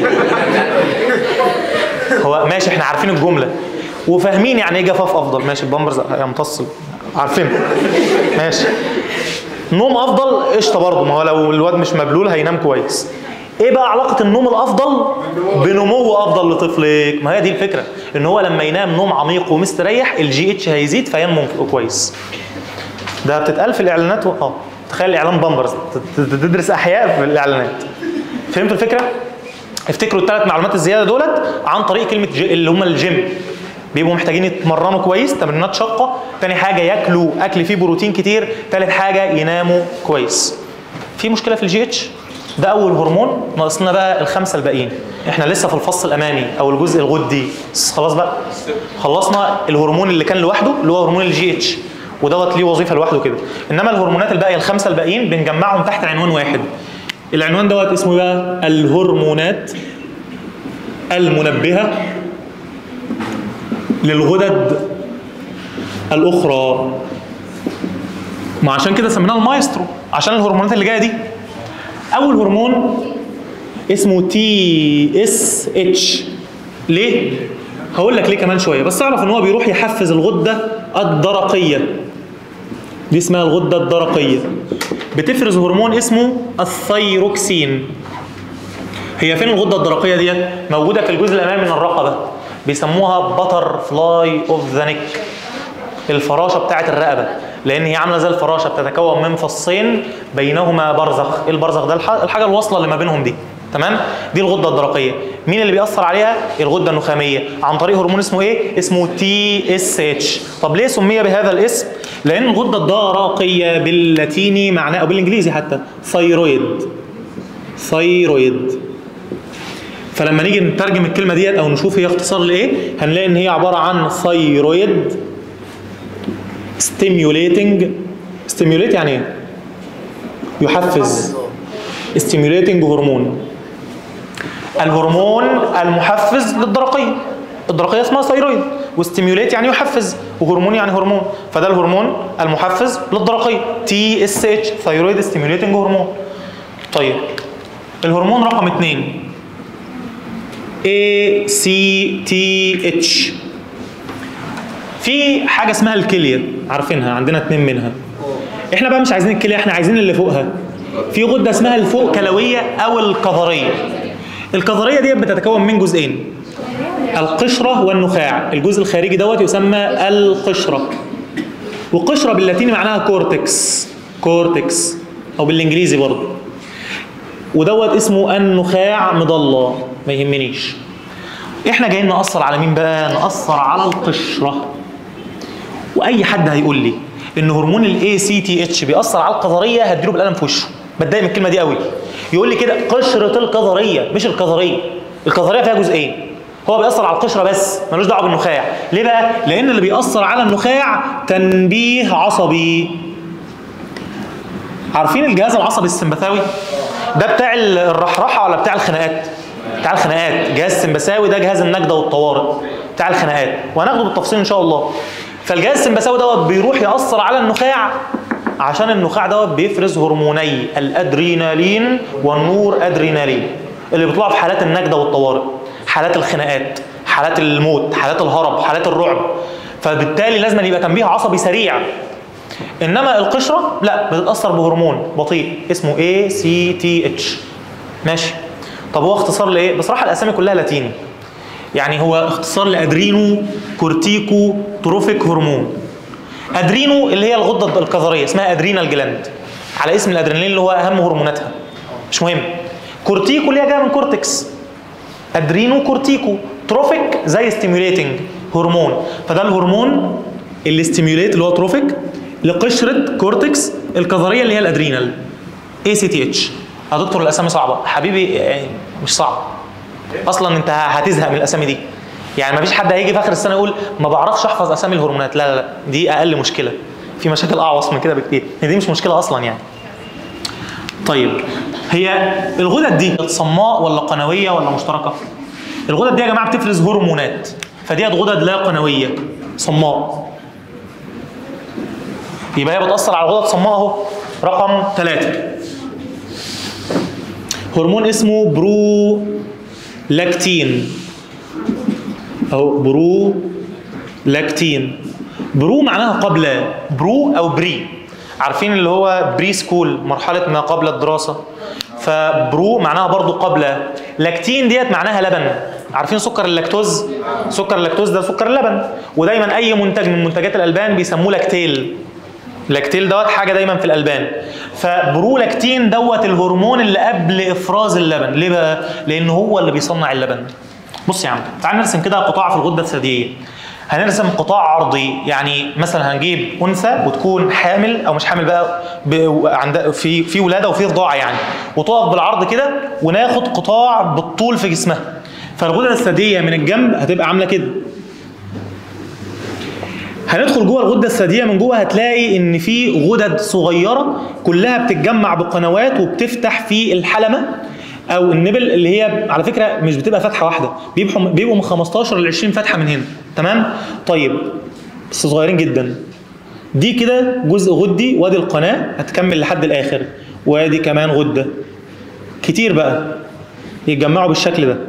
هو ماشي احنا عارفين الجمله وفاهمين يعني ايه جفاف افضل ماشي البامبرز يمتص عارفين ماشي نوم افضل قشطه برضه ما هو لو الواد مش مبلول هينام كويس ايه بقى علاقه النوم الافضل بنمو افضل لطفلك ما هي دي الفكره ان هو لما ينام نوم عميق ومستريح الجي اتش هيزيد فينمو كويس ده بتتقال في الاعلانات و... اه تخيل اعلان بامبرز ت- ت- تدرس احياء في الاعلانات فهمتوا الفكره افتكروا الثلاث معلومات الزياده دولت عن طريق كلمه جي اللي هم الجيم بيبقوا محتاجين يتمرنوا كويس تمرينات شاقه تاني حاجه ياكلوا اكل فيه بروتين كتير تالت حاجه يناموا كويس في مشكله في الجي اتش ده اول هرمون ناقص لنا بقى الخمسه الباقيين احنا لسه في الفص الامامي او الجزء الغدي بس خلاص بقى خلصنا الهرمون اللي كان لوحده اللي هو هرمون الجي اتش ودوت ليه وظيفه لوحده كده انما الهرمونات الباقيه الخمسه الباقيين بنجمعهم تحت عنوان واحد العنوان دوت اسمه إيه بقى الهرمونات المنبهه للغدد الاخرى ما عشان كده سميناه المايسترو عشان الهرمونات اللي جايه دي اول هرمون اسمه تي اس اتش ليه هقول لك ليه كمان شويه بس اعرف ان هو بيروح يحفز الغده الدرقيه دي اسمها الغده الدرقيه بتفرز هرمون اسمه الثيروكسين هي فين الغده الدرقيه ديت موجوده في الجزء الامامي من الرقبه بيسموها باتر فلاي اوف ذا نيك الفراشه بتاعه الرقبه لان هي عامله زي الفراشه بتتكون من فصين بينهما برزخ ايه البرزخ ده الح- الحاجه الواصله اللي ما بينهم دي تمام دي الغده الدرقيه مين اللي بيأثر عليها الغده النخاميه عن طريق هرمون اسمه ايه اسمه تي اس اتش طب ليه سمي بهذا الاسم لان الغده الدرقيه باللاتيني معناه او بالانجليزي حتى ثيرويد ثيرويد فلما نيجي نترجم الكلمه ديت او نشوف هي اختصار لايه هنلاقي ان هي عباره عن ثيرويد stimulating stimulate يعني ايه؟ يحفز stimulating هرمون الهرمون المحفز للدرقية الدرقية اسمها ثيرويد وستيميوليت يعني يحفز وهرمون يعني هرمون فده الهرمون المحفز للدرقية تي اس اتش ثيرويد ستيميوليتنج هرمون طيب الهرمون رقم اثنين اي سي تي اتش في حاجه اسمها الكليه عارفينها عندنا اتنين منها احنا بقى مش عايزين الكليه احنا عايزين اللي فوقها في غده اسمها الفوق كلويه او الكظريه الكظريه دي بتتكون من جزئين القشره والنخاع الجزء الخارجي دوت يسمى القشره والقشره باللاتيني معناها كورتكس كورتكس او بالانجليزي برضه ودوت اسمه النخاع مضله ما يهمنيش احنا جايين نأثر على مين بقى نأثر على القشره واي حد هيقول لي ان هرمون الاي سي تي اتش بيأثر على القذريه هديله بالقلم في وشه بتضايق من الكلمه دي قوي يقول لي كده قشره القذريه مش القذريه القذريه فيها جزئين هو بيأثر على القشره بس ملوش دعوه بالنخاع ليه بقى لان اللي بيأثر على النخاع تنبيه عصبي عارفين الجهاز العصبي السمبثاوي ده بتاع الرحرحه ولا بتاع الخناقات بتاع الخناقات جهاز السمبثاوي ده جهاز النجده والطوارئ بتاع الخناقات وهناخده بالتفصيل ان شاء الله فالجهاز السمبثاوي دوت بيروح ياثر على النخاع عشان النخاع دوت بيفرز هرموني الادرينالين والنور ادرينالين اللي بيطلعوا في حالات النجده والطوارئ حالات الخناقات حالات الموت حالات الهرب حالات الرعب فبالتالي لازم يبقى تنبيه عصبي سريع انما القشره لا بتتاثر بهرمون بطيء اسمه اي سي تي اتش ماشي طب هو اختصار لايه بصراحه الاسامي كلها لاتيني يعني هو اختصار لادرينو كورتيكو تروفيك هرمون ادرينو اللي هي الغده الكظريه اسمها ادرينال جلاند على اسم الادرينالين اللي هو اهم هرموناتها مش مهم كورتيكو اللي هي جايه من كورتكس ادرينو كورتيكو تروفيك زي ستيميوليتنج هرمون فده الهرمون اللي ستيميوليت اللي هو تروفيك لقشره كورتكس الكظريه اللي هي الادرينال اي سي تي اتش يا دكتور الاسامي صعبه حبيبي يعني مش صعب اصلا انت هتزهق من الاسامي دي يعني ما فيش حد هيجي في اخر السنه يقول ما بعرفش احفظ اسامي الهرمونات لا لا لا دي اقل مشكله في مشاكل اعوص من كده بكتير دي مش مشكله اصلا يعني طيب هي الغدد دي صماء ولا قنويه ولا مشتركه الغدد دي يا جماعه بتفرز هرمونات فديت غدد لا قنويه صماء يبقى هي بتاثر على الغدد صماء اهو رقم ثلاثة هرمون اسمه برو لاكتين او برو لاكتين برو معناها قبل برو او بري عارفين اللي هو بري سكول مرحله ما قبل الدراسه فبرو معناها برضو قبل لاكتين ديت معناها لبن عارفين سكر اللاكتوز سكر اللاكتوز ده سكر اللبن ودايما اي منتج من منتجات الالبان بيسموه لاكتيل لاكتيل دوت حاجه دايما في الالبان فبرولاكتين دوت الهرمون اللي قبل افراز اللبن ليه بقى لان هو اللي بيصنع اللبن بص يا عم تعال نرسم كده قطاع في الغده الثدييه هنرسم قطاع عرضي يعني مثلا هنجيب انثى وتكون حامل او مش حامل بقى ب... عند في في ولاده وفي رضاعه يعني وتقف بالعرض كده وناخد قطاع بالطول في جسمها فالغده الثديه من الجنب هتبقى عامله كده هندخل جوه الغده الثديه من جوه هتلاقي ان في غدد صغيره كلها بتتجمع بقنوات وبتفتح في الحلمه او النبل اللي هي على فكره مش بتبقى فتحه واحده بيبقوا بيبقوا من 15 ل 20 فتحه من هنا تمام طيب بس صغيرين جدا دي كده جزء غدي وادي القناه هتكمل لحد الاخر وادي كمان غده كتير بقى يتجمعوا بالشكل ده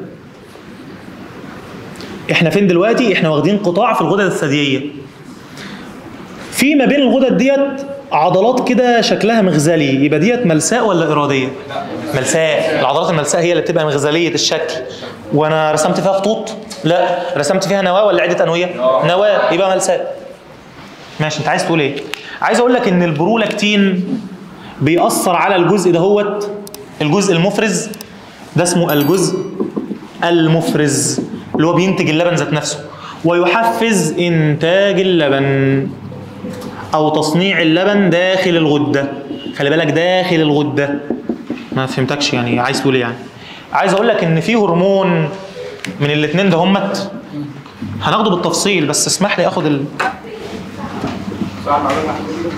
احنا فين دلوقتي احنا واخدين قطاع في الغدد الثدييه في ما بين الغدد ديت عضلات كده شكلها مغزلي يبقى ديت ملساء ولا اراديه ملساء العضلات الملساء هي اللي بتبقى مغزليه الشكل وانا رسمت فيها خطوط لا رسمت فيها نواه ولا عده انويه نواه يبقى ملساء ماشي انت عايز تقول ايه عايز اقول لك ان البرولاكتين بيأثر على الجزء دهوت الجزء المفرز ده اسمه الجزء المفرز اللي هو بينتج اللبن ذات نفسه ويحفز انتاج اللبن او تصنيع اللبن داخل الغده خلي بالك داخل الغده ما فهمتكش يعني عايز تقول ايه يعني عايز اقول لك ان في هرمون من الاثنين ده همت هناخده بالتفصيل بس اسمح لي اخد ال... صح معلومة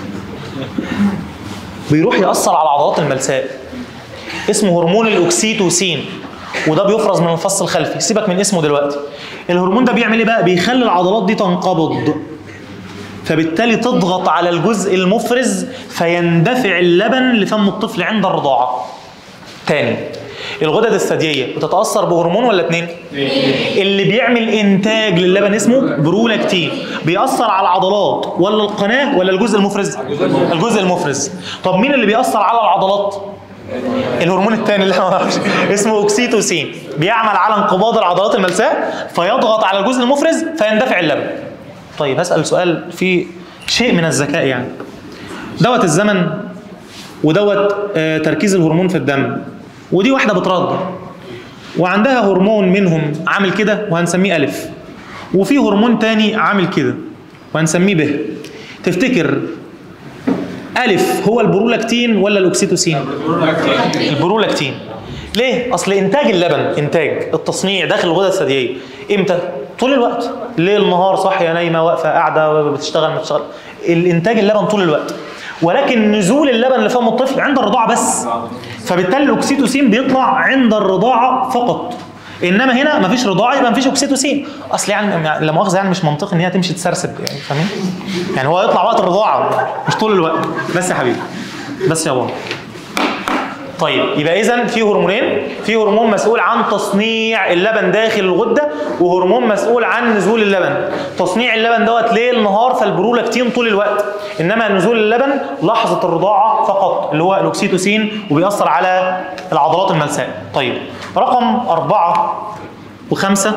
بيروح يأثر على عضلات الملساء اسمه هرمون الاكسيتوسين وده بيفرز من الفص الخلفي سيبك من اسمه دلوقتي الهرمون ده بيعمل ايه بقى بيخلي العضلات دي تنقبض فبالتالي تضغط على الجزء المفرز فيندفع اللبن لفم الطفل عند الرضاعه تاني الغدد الثدييه بتتاثر بهرمون ولا اتنين اللي بيعمل انتاج للبن اسمه برولاكتين بيأثر على العضلات ولا القناه ولا الجزء المفرز الجزء المفرز طب مين اللي بيأثر على العضلات الهرمون الثاني اللي احنا ما نعرفش اسمه اوكسيتوسين بيعمل على انقباض العضلات الملساء فيضغط على الجزء المفرز فيندفع اللبن طيب هسأل سؤال فيه شيء من الذكاء يعني دوت الزمن ودوت آه، تركيز الهرمون في الدم ودي واحده بترضع وعندها هرمون منهم عامل كده وهنسميه الف وفي هرمون تاني عامل كده وهنسميه ب تفتكر الف هو البرولاكتين ولا الاكسيتوسين البرولاكتين ليه اصل انتاج اللبن انتاج التصنيع داخل الغدة الثدييه امتى طول الوقت ليل نهار صاحيه نايمه واقفه قاعده بتشتغل ما بتشتغل الانتاج اللبن طول الوقت ولكن نزول اللبن لفم الطفل عند الرضاعه بس فبالتالي الاكسيتوسين بيطلع عند الرضاعه فقط انما هنا مفيش رضاعه يبقى مفيش اكسيتوسين اصل يعني لا مؤاخذه يعني مش منطقي ان هي تمشي تسرسب يعني فاهمين يعني هو يطلع وقت الرضاعه مش طول الوقت بس يا حبيبي بس يا بابا طيب يبقى اذا في هرمونين في هرمون مسؤول عن تصنيع اللبن داخل الغده وهرمون مسؤول عن نزول اللبن تصنيع اللبن دوت ليل نهار فالبرولاكتين طول الوقت انما نزول اللبن لحظه الرضاعه فقط اللي هو الاكسيتوسين وبيأثر على العضلات الملساء طيب رقم أربعة وخمسة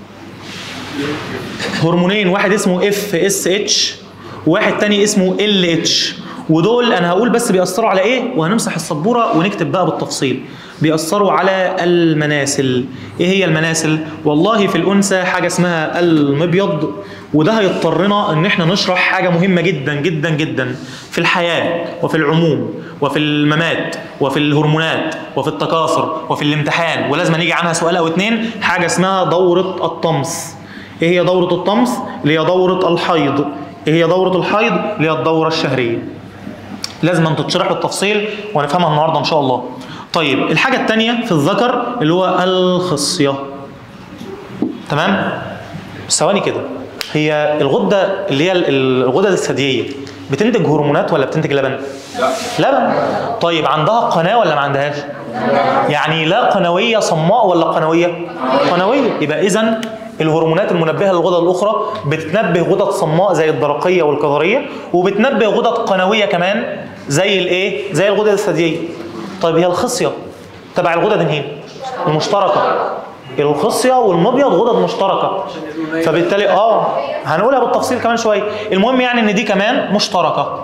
هرمونين واحد اسمه اف اس اتش وواحد تاني اسمه ال اتش ودول انا هقول بس بيأثروا على ايه وهنمسح السبوره ونكتب بقى بالتفصيل بيأثروا على المناسل ايه هي المناسل والله في الانثى حاجه اسمها المبيض وده هيضطرنا ان احنا نشرح حاجه مهمه جدا جدا جدا في الحياه وفي العموم وفي الممات وفي الهرمونات وفي التكاثر وفي الامتحان ولازم نيجي عنها سؤال او اتنين حاجه اسمها دوره الطمس ايه هي دوره الطمس اللي هي دوره الحيض ايه هي دوره الحيض اللي هي الدوره الشهريه لازم أن تتشرح بالتفصيل ونفهمها النهارده ان شاء الله. طيب الحاجه الثانيه في الذكر اللي هو الخصيه. تمام؟ ثواني كده هي الغده اللي هي الغدد الثدييه بتنتج هرمونات ولا بتنتج لبن؟ لا لبن. طيب عندها قناه ولا ما عندهاش؟ يعني لا قنويه صماء ولا قنويه؟ قنويه يبقى اذا الهرمونات المنبهه للغدد الاخرى بتنبه غدد صماء زي الدرقيه والكظريه وبتنبه غدد قنويه كمان زي الايه؟ زي الغدد الثدييه. طيب هي الخصيه تبع الغدد هنا المشتركه الخصيه والمبيض غدد مشتركه فبالتالي اه هنقولها بالتفصيل كمان شويه المهم يعني ان دي كمان مشتركه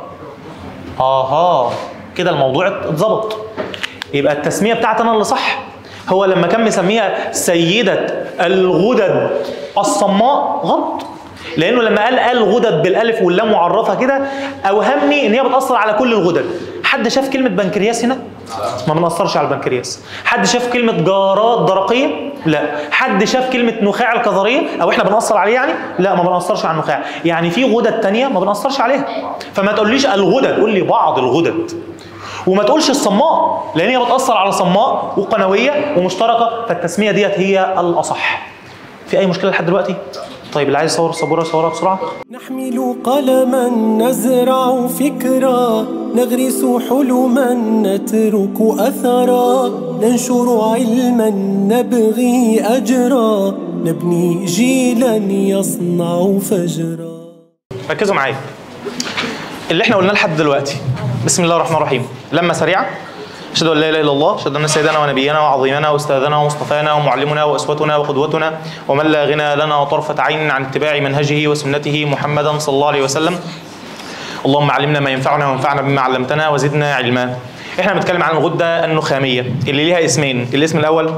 اها كده الموضوع اتظبط يبقى التسميه بتاعتنا اللي صح هو لما كان مسميها سيدة الغدد الصماء غلط لانه لما قال الغدد بالالف واللام معرفه كده اوهمني ان هي بتاثر على كل الغدد حد شاف كلمه بنكرياس هنا ما بنأثرش على البنكرياس حد شاف كلمه جارات درقيه لا حد شاف كلمه نخاع الكظريه او احنا بنأثر عليه يعني لا ما بنأثرش على النخاع يعني في غدد تانية ما بنأثرش عليها فما تقوليش الغدد قول لي بعض الغدد وما تقولش الصماء لان هي بتاثر على صماء وقنويه ومشتركه فالتسميه ديت هي الاصح في اي مشكله لحد دلوقتي طيب اللي عايز يصور السبوره يصورها بسرعه نحمل قلما نزرع فكرا نغرس حلما نترك أثرا ننشر علما نبغي أجرا نبني جيلا يصنع فجرا ركزوا معايا اللي احنا قلناه لحد دلوقتي بسم الله الرحمن الرحيم لما سريعه اشهد ان لا اله الا الله اشهد ان سيدنا ونبينا وعظيمنا واستاذنا ومصطفانا ومعلمنا واسوتنا وقدوتنا ومن لا غنى لنا طرفه عين عن اتباع منهجه وسنته محمدا صلى الله عليه وسلم اللهم علمنا ما ينفعنا وانفعنا بما علمتنا وزدنا علما احنا بنتكلم عن الغده النخاميه اللي ليها اسمين الاسم الاول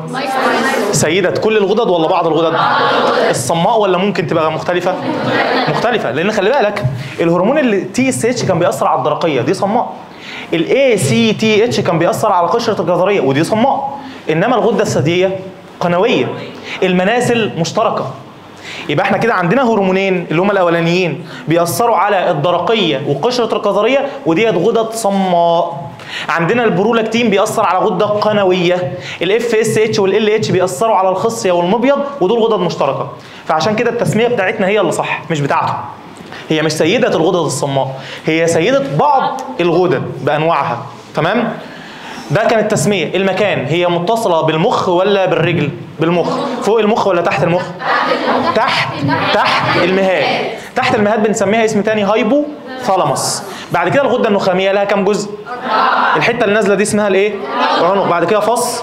سيده كل الغدد ولا بعض الغدد الصماء ولا ممكن تبقى مختلفه مختلفه لان خلي بالك الهرمون اللي تي اس اتش كان بيأثر على الدرقيه دي صماء الاي سي تي اتش كان بيأثر على قشره الجذريه ودي صماء انما الغده الثدييه قنويه المناسل مشتركه يبقى احنا كده عندنا هرمونين اللي هما الاولانيين بيأثروا على الدرقيه وقشره القذريه وديت غدد صماء عندنا البرولاكتين بيأثر على غده قنويه الاف اس اتش والال اتش بيأثروا على الخصيه والمبيض ودول غدد مشتركه فعشان كده التسميه بتاعتنا هي اللي صح مش بتاعته هي مش سيده الغدد الصماء هي سيده بعض الغدد بانواعها تمام ده كانت التسميه المكان هي متصله بالمخ ولا بالرجل بالمخ فوق المخ ولا تحت المخ تحت تحت المهاد تحت المهاد بنسميها اسم تاني هايبو ثالاموس بعد كده الغده النخاميه لها كام جزء الحته اللي نازله دي اسمها الايه عنق بعد كده فص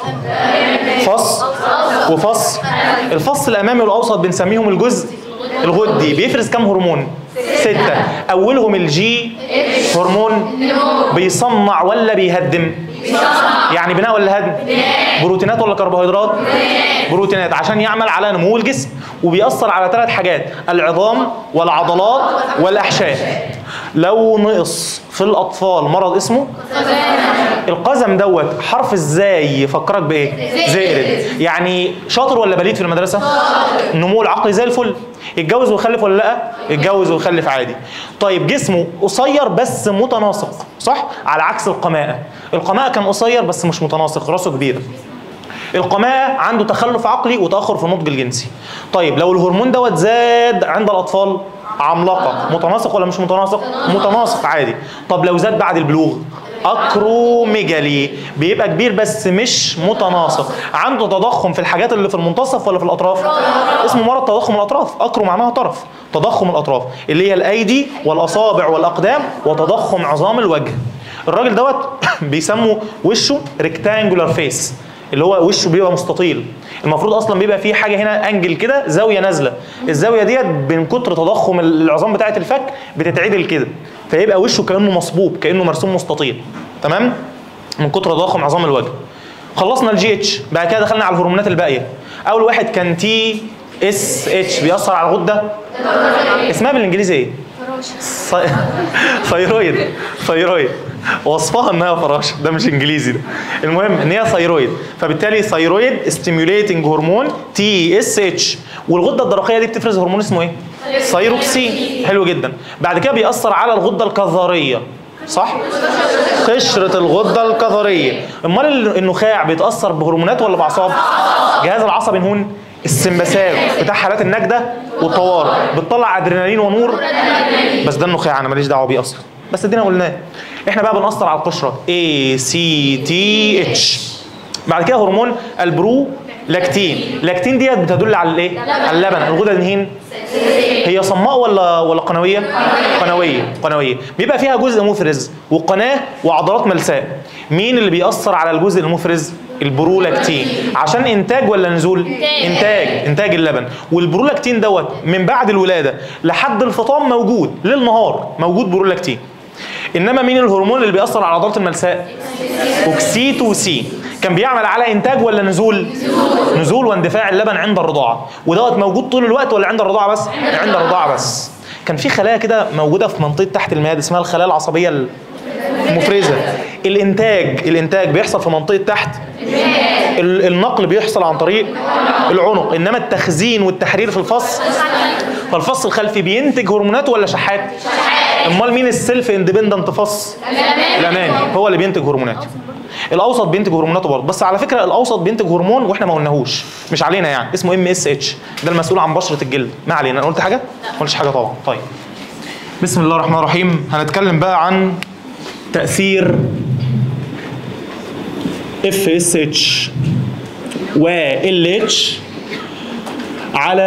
فص وفص الفص الامامي والاوسط بنسميهم الجزء الغدي بيفرز كام هرمون ستة أولهم الجي هرمون بيصنع ولا بيهدم يعني بناء ولا هدم بروتينات ولا كربوهيدرات بروتينات عشان يعمل على نمو الجسم وبيأثر على ثلاث حاجات العظام والعضلات والأحشاء لو نقص في الأطفال مرض اسمه القزم دوت حرف ازاي يفكرك بايه زائد يعني شاطر ولا بليد في المدرسه النمو العقلي زي الفل يتجوز ويخلف ولا لا يتجوز ويخلف عادي طيب جسمه قصير بس متناسق صح على عكس القماءه القماءه كان قصير بس مش متناسق راسه كبيره القماءة عنده تخلف عقلي وتأخر في النضج الجنسي. طيب لو الهرمون دوت زاد عند الأطفال عملاقة متناسق ولا مش متناسق؟ متناسق عادي. طب لو زاد بعد البلوغ اكروميجالي بيبقى كبير بس مش متناسق عنده تضخم في الحاجات اللي في المنتصف ولا في الاطراف اسمه مرض تضخم الاطراف اكرو معناها طرف تضخم الاطراف اللي هي الايدي والاصابع والاقدام وتضخم عظام الوجه الراجل دوت بيسموا وشه ريكتانجولار فيس اللي هو وشه بيبقى مستطيل المفروض اصلا بيبقى فيه حاجه هنا انجل كده زاويه نازله الزاويه ديت من كتر تضخم العظام بتاعه الفك بتتعدل كده فيبقى وشه كانه مصبوب كانه مرسوم مستطيل تمام من كتر تضخم عظام الوجه خلصنا الجي اتش بعد كده دخلنا على الهرمونات الباقيه اول واحد كان تي اس اتش بيأثر على الغده اسمها بالانجليزي ايه ثي- ثيرويد ثيرويد وصفها انها فراشه ده مش انجليزي ده المهم ان هي ثيرويد فبالتالي ثيرويد ستيميوليتنج هرمون تي اس اتش والغده الدرقيه دي بتفرز هرمون اسمه ايه ثيروكسين حلو جدا بعد كده بيأثر على الغده الكظريه صح قشرة الغدة الكظرية امال ال- النخاع بيتأثر بهرمونات ولا بأعصاب جهاز العصبي نهون السمبثاوي بتاع حالات النجدة والطوارئ بتطلع ادرينالين ونور بس ده النخاع انا ماليش دعوه بيه اصلا بس ادينا قلناه احنا بقى بنأثر على القشره A C T H بعد كده هرمون البرو لاكتين لاكتين ديت بتدل على الايه على اللبن الغده النهين هي صماء ولا ولا قنويه قنويه قنويه بيبقى فيها جزء مفرز وقناه وعضلات ملساء مين اللي بيأثر على الجزء المفرز البرولاكتين عشان انتاج ولا نزول انتاج انتاج اللبن والبرولاكتين دوت من بعد الولاده لحد الفطام موجود ليل نهار موجود برولاكتين انما مين الهرمون اللي بيأثر على عضلات الملساء اوكسيتوسين كان بيعمل على انتاج ولا نزول نزول واندفاع اللبن عند الرضاعه ودوت موجود طول الوقت ولا عند الرضاعه بس عند الرضاعه بس كان في خلايا كده موجوده في منطقه تحت المهاد اسمها الخلايا العصبيه المفرزه الانتاج الانتاج بيحصل في منطقه تحت ال- النقل بيحصل عن طريق العنق انما التخزين والتحرير في الفص فالفص الخلفي بينتج هرمونات ولا شحات امال مين السيلف اندبندنت فص الامامي هو اللي بينتج هرمونات الاوسط بينتج هرموناته برضه بس على فكره الاوسط بينتج هرمون واحنا ما قلناهوش مش علينا يعني اسمه ام اس اتش ده المسؤول عن بشره الجلد ما علينا انا قلت حاجه ما قلتش حاجه طبعا طيب بسم الله الرحمن الرحيم هنتكلم بقى عن تاثير اف اس اتش و ال اتش على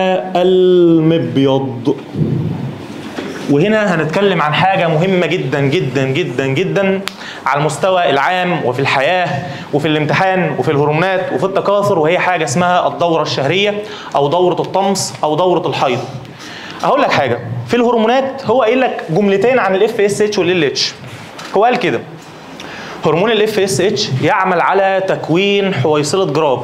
المبيض وهنا هنتكلم عن حاجة مهمة جدا جدا جدا جدا على المستوى العام وفي الحياه وفي الامتحان وفي الهرمونات وفي التكاثر وهي حاجه اسمها الدوره الشهريه او دوره الطمس او دوره الحيض اقول لك حاجه في الهرمونات هو قايل لك جملتين عن الاف اس اتش والال اتش هو قال كده هرمون الاف اس اتش يعمل على تكوين حويصله جراف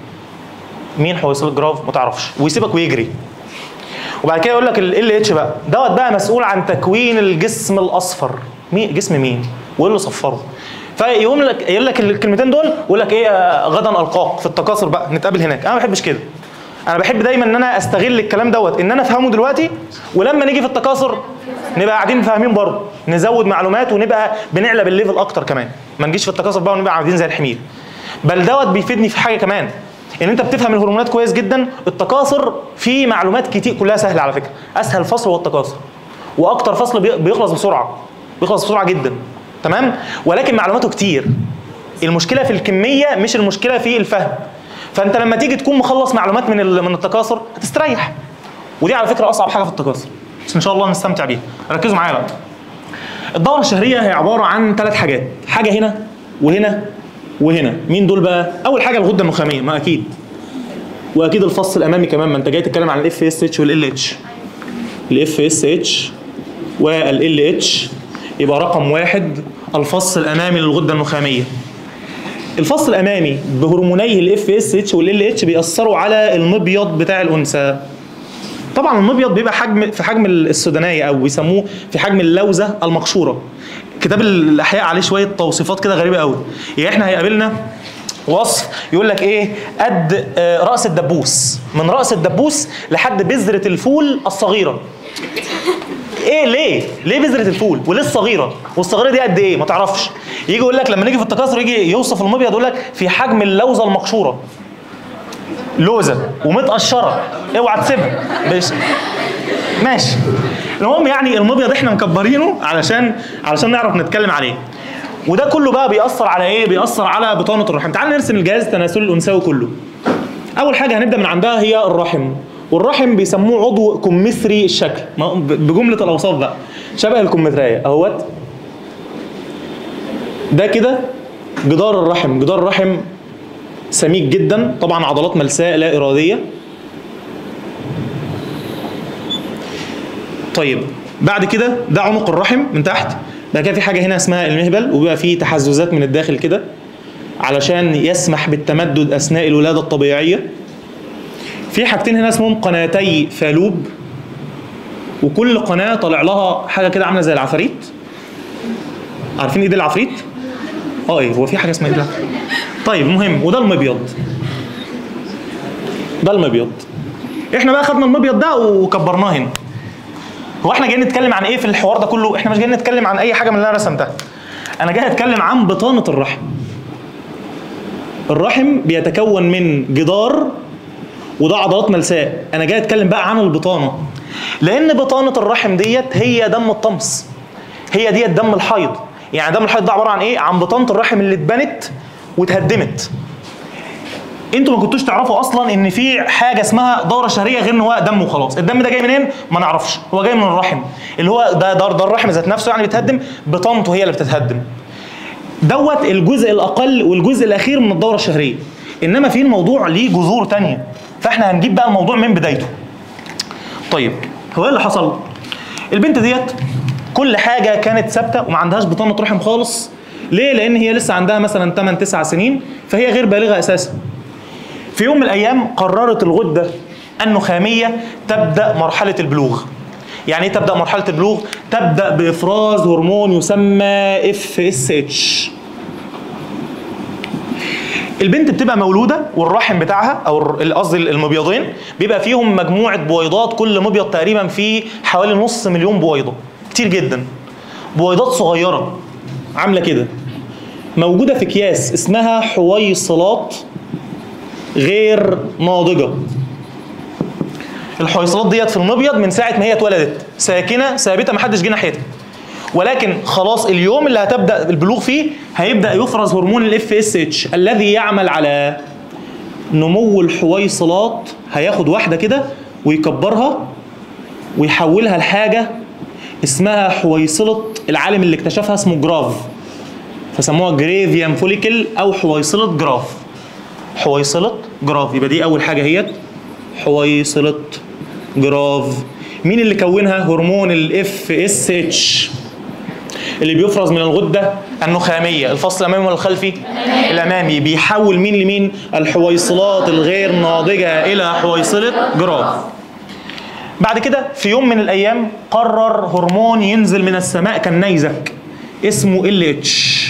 مين حويصله جراف ما تعرفش ويسيبك ويجري وبعد كده يقول لك ال اتش بقى دوت بقى مسؤول عن تكوين الجسم الاصفر مين جسم مين وايه اللي صفره فيقوم لك يقول لك الكلمتين دول يقول لك ايه آه، غدا القاك في التكاثر بقى نتقابل هناك انا ما بحبش كده انا بحب دايما ان انا استغل الكلام دوت ان انا افهمه دلوقتي ولما نيجي في التكاثر نبقى قاعدين فاهمين برضه نزود معلومات ونبقى بنعلى بالليفل اكتر كمان ما نجيش في التكاثر بقى ونبقى قاعدين زي الحمير بل دوت بيفيدني في حاجه كمان ان انت بتفهم الهرمونات كويس جدا التكاثر فيه معلومات كتير كلها سهله على فكره اسهل فصل هو التكاثر واكتر فصل بي- بيخلص بسرعه بيخلص بسرعه جدا تمام ولكن معلوماته كتير المشكله في الكميه مش المشكله في الفهم فانت لما تيجي تكون مخلص معلومات من ال- من التكاثر هتستريح ودي على فكره اصعب حاجه في التكاثر بس ان شاء الله نستمتع بيها ركزوا معايا بقى الدوره الشهريه هي عباره عن ثلاث حاجات حاجه هنا وهنا وهنا مين دول بقى اول حاجه الغده النخاميه ما اكيد واكيد الفص الامامي كمان ما انت جاي تتكلم عن الاف اس اتش والال اتش الاف اس اتش والال اتش يبقى رقم واحد الفص الامامي للغده النخاميه الفص الامامي بهرمونيه الاف اس اتش والال اتش بيأثروا على المبيض بتاع الانثى طبعا المبيض بيبقى حجم في حجم السودانيه او بيسموه في حجم اللوزه المقشوره كتاب الاحياء عليه شويه توصيفات كده غريبه قوي يعني احنا هيقابلنا وصف يقول لك ايه قد آه، راس الدبوس من راس الدبوس لحد بذره الفول الصغيره ايه ليه؟ ليه بذره الفول؟ وليه الصغيره؟ والصغيره دي قد ايه؟ ما تعرفش. يجي يقول لك لما نيجي في التكاثر يجي يوصف المبيض يقول لك في حجم اللوزه المقشوره. لوزه ومتقشره اوعى تسيبها ماشي ماشي المهم يعني المبيض احنا مكبرينه علشان علشان نعرف نتكلم عليه وده كله بقى بيأثر على ايه؟ بيأثر على بطانه الرحم. تعال نرسم الجهاز التناسلي الانثوي كله. اول حاجه هنبدا من عندها هي الرحم والرحم بيسموه عضو كمثري الشكل ما- بجمله الاوصاف بقى شبه الكمثريه اهوت ده كده جدار الرحم جدار الرحم سميك جدا طبعا عضلات ملساء لا اراديه طيب بعد كده ده عنق الرحم من تحت بعد كده في حاجه هنا اسمها المهبل وبيبقى فيه تحززات من الداخل كده علشان يسمح بالتمدد اثناء الولاده الطبيعيه في حاجتين هنا اسمهم قناتي فالوب وكل قناه طالع لها حاجه كده عامله زي العفاريت عارفين ايد العفريت اه ايه هو في حاجه اسمها ايد العفريت طيب المهم وده المبيض ده المبيض احنا بقى خدنا المبيض ده وكبرناه هنا هو احنا جايين نتكلم عن ايه في الحوار ده كله احنا مش جايين نتكلم عن اي حاجه من اللي انا رسمتها انا جاي اتكلم عن بطانه الرحم الرحم بيتكون من جدار وده عضلات ملساء انا جاي اتكلم بقى عن البطانه لان بطانه الرحم ديت هي دم الطمس هي ديت دم الحيض يعني دم الحيض ده عباره عن ايه عن بطانه الرحم اللي اتبنت واتهدمت انتوا ما كنتوش تعرفوا اصلا ان في حاجه اسمها دوره شهريه غير ان هو دم وخلاص الدم ده جاي منين ما نعرفش هو جاي من الرحم اللي هو ده ده, ده الرحم ذات نفسه يعني بيتهدم بطانته هي اللي بتتهدم دوت الجزء الاقل والجزء الاخير من الدوره الشهريه انما في الموضوع ليه جذور تانية فاحنا هنجيب بقى الموضوع من بدايته طيب هو ايه اللي حصل البنت ديت كل حاجه كانت ثابته وما عندهاش بطانه رحم خالص ليه لان هي لسه عندها مثلا 8 9 سنين فهي غير بالغه اساسا في يوم من الايام قررت الغده النخاميه تبدا مرحله البلوغ يعني ايه تبدا مرحله البلوغ تبدا بافراز هرمون يسمى اف اس اتش البنت بتبقى مولوده والرحم بتاعها او الر- قصدي المبيضين بيبقى فيهم مجموعه بويضات كل مبيض تقريبا فيه حوالي نص مليون بويضه كتير جدا بويضات صغيره عامله كده موجوده في اكياس اسمها حويصلات غير ناضجه الحويصلات ديت في المبيض من ساعه ما هي اتولدت ساكنه ثابته محدش جه ناحيتها ولكن خلاص اليوم اللي هتبدا البلوغ فيه هيبدا يفرز هرمون الاف اس اتش الذي يعمل على نمو الحويصلات هياخد واحده كده ويكبرها ويحولها لحاجه اسمها حويصله العالم اللي اكتشفها اسمه جراف فسموها جريفيان فوليكل او حويصله جراف حويصله جراف يبقى دي اول حاجه هي حويصله جراف مين اللي كونها هرمون الاف اس اتش اللي بيفرز من الغده النخاميه الفصل الامامي ولا الخلفي الامامي بيحول مين لمين الحويصلات الغير ناضجه الى حويصله جراف بعد كده في يوم من الايام قرر هرمون ينزل من السماء كالنيزك اسمه ال اتش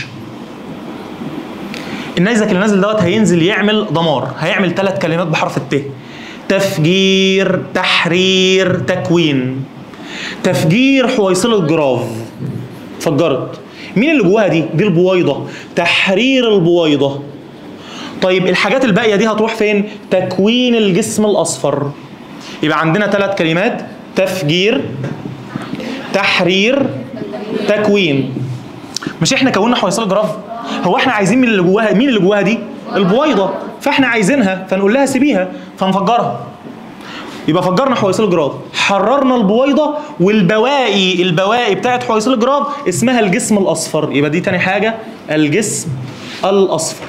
النيزك اللي نازل دوت هينزل يعمل دمار هيعمل ثلاث كلمات بحرف الت تفجير تحرير تكوين تفجير حويصله جراف فجرت مين اللي جواها دي دي البويضه تحرير البويضه طيب الحاجات الباقيه دي هتروح فين تكوين الجسم الاصفر يبقى عندنا ثلاث كلمات تفجير تحرير تكوين مش احنا كونا حويصله جراف هو احنا عايزين مين اللي جواها مين اللي جواها دي البويضه فاحنا عايزينها فنقول لها سيبيها فنفجرها يبقى فجرنا حويصل جراف حررنا البويضه والبواقي البواقي بتاعت حويصل جراف اسمها الجسم الاصفر يبقى دي تاني حاجه الجسم الاصفر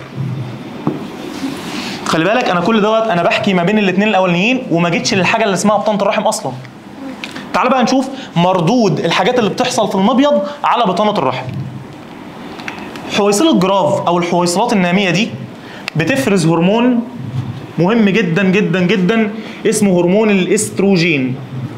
خلي بالك انا كل دوت انا بحكي ما بين الاثنين الاولانيين وما جيتش للحاجه اللي اسمها بطانه الرحم اصلا تعال بقى نشوف مردود الحاجات اللي بتحصل في المبيض على بطانه الرحم حويصله جراف او الحويصلات الناميه دي بتفرز هرمون مهم جدا جدا جدا اسمه هرمون الاستروجين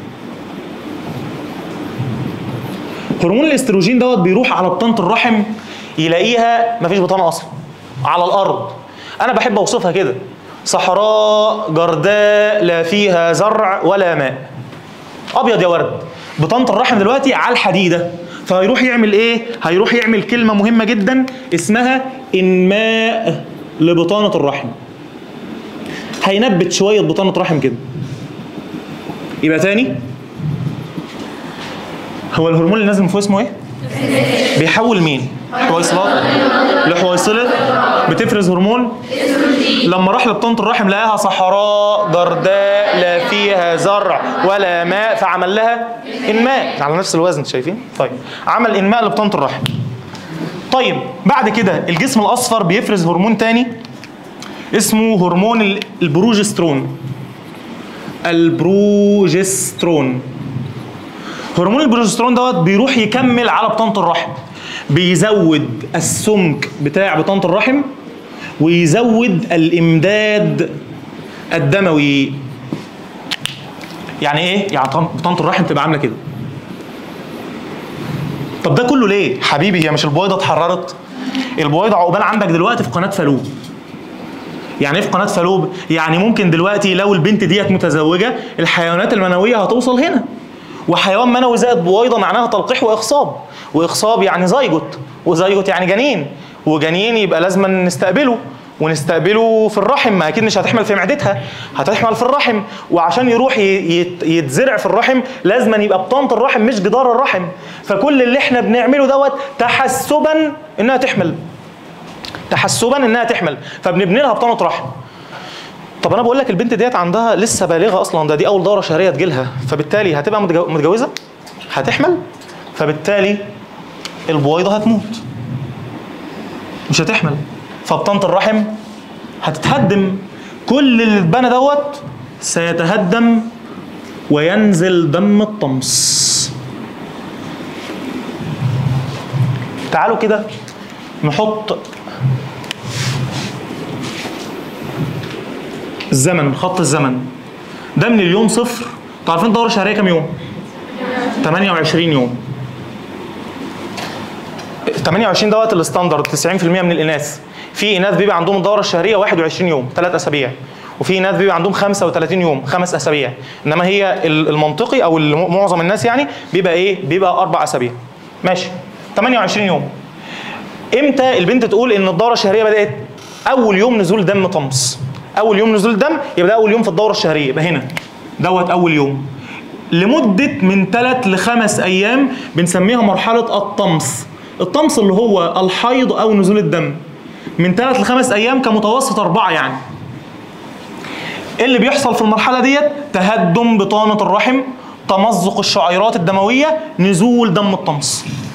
هرمون الاستروجين دوت بيروح على بطانه الرحم يلاقيها مفيش بطانه اصلا على الارض انا بحب اوصفها كده صحراء جرداء لا فيها زرع ولا ماء ابيض يا ورد بطانه الرحم دلوقتي على الحديده فهيروح يعمل ايه هيروح يعمل كلمه مهمه جدا اسمها انماء لبطانه الرحم هينبت شويه بطانه رحم كده يبقى تاني هو الهرمون اللي نازل من فوق اسمه ايه بيحول مين حويصلات لحويصله بتفرز هرمون لما راح لبطانه الرحم لقاها صحراء جرداء لا فيها زرع ولا ماء فعمل لها انماء على نفس الوزن شايفين طيب عمل انماء لبطانه الرحم طيب بعد كده الجسم الاصفر بيفرز هرمون تاني اسمه هرمون البروجسترون البروجسترون هرمون البروجسترون دوت بيروح يكمل على بطانه الرحم بيزود السمك بتاع بطانه الرحم ويزود الامداد الدموي يعني ايه يعني بطانه الرحم تبقى عامله كده طب ده كله ليه حبيبي هي مش البويضه اتحررت البويضه عقبال عندك دلوقتي في قناه فالوب يعني ايه في قناه فالوب يعني ممكن دلوقتي لو البنت ديت متزوجه الحيوانات المنويه هتوصل هنا وحيوان منوي زائد بويضه معناها تلقيح واخصاب واخصاب يعني زيجوت وزيجوت يعني جنين وجنين يبقى لازم نستقبله ونستقبله في الرحم ما اكيد مش هتحمل في معدتها هتحمل في الرحم وعشان يروح يتزرع في الرحم لازم يبقى بطانه الرحم مش جدار الرحم فكل اللي احنا بنعمله دوت تحسبا انها تحمل تحسبا انها تحمل فبنبني لها بطانه رحم طب انا بقول لك البنت ديت عندها لسه بالغه اصلا ده دي اول دوره شهريه تجيلها فبالتالي هتبقى متجوزه هتحمل فبالتالي البويضه هتموت مش هتحمل فبطانه الرحم هتتهدم كل اللي اتبنى دوت سيتهدم وينزل دم الطمس تعالوا كده نحط الزمن خط الزمن ده من اليوم صفر انتوا عارفين الدوره الشهريه كام يوم 28 يوم 28 دوت الستاندرد 90% من الاناث في اناث بيبقى عندهم الدوره الشهريه 21 يوم ثلاث اسابيع وفي اناث بيبقى عندهم 35 يوم خمس اسابيع انما هي المنطقي او معظم الناس يعني بيبقى ايه بيبقى اربع اسابيع ماشي 28 يوم امتى البنت تقول ان الدوره الشهريه بدات اول يوم نزول دم طمس اول يوم نزول الدم يبقى ده اول يوم في الدوره الشهريه يبقى هنا دوت اول يوم لمده من ثلاث لخمس ايام بنسميها مرحله الطمس الطمس اللي هو الحيض او نزول الدم من ثلاث لخمس ايام كمتوسط اربعه يعني ايه اللي بيحصل في المرحله ديت تهدم بطانه الرحم تمزق الشعيرات الدمويه نزول دم الطمس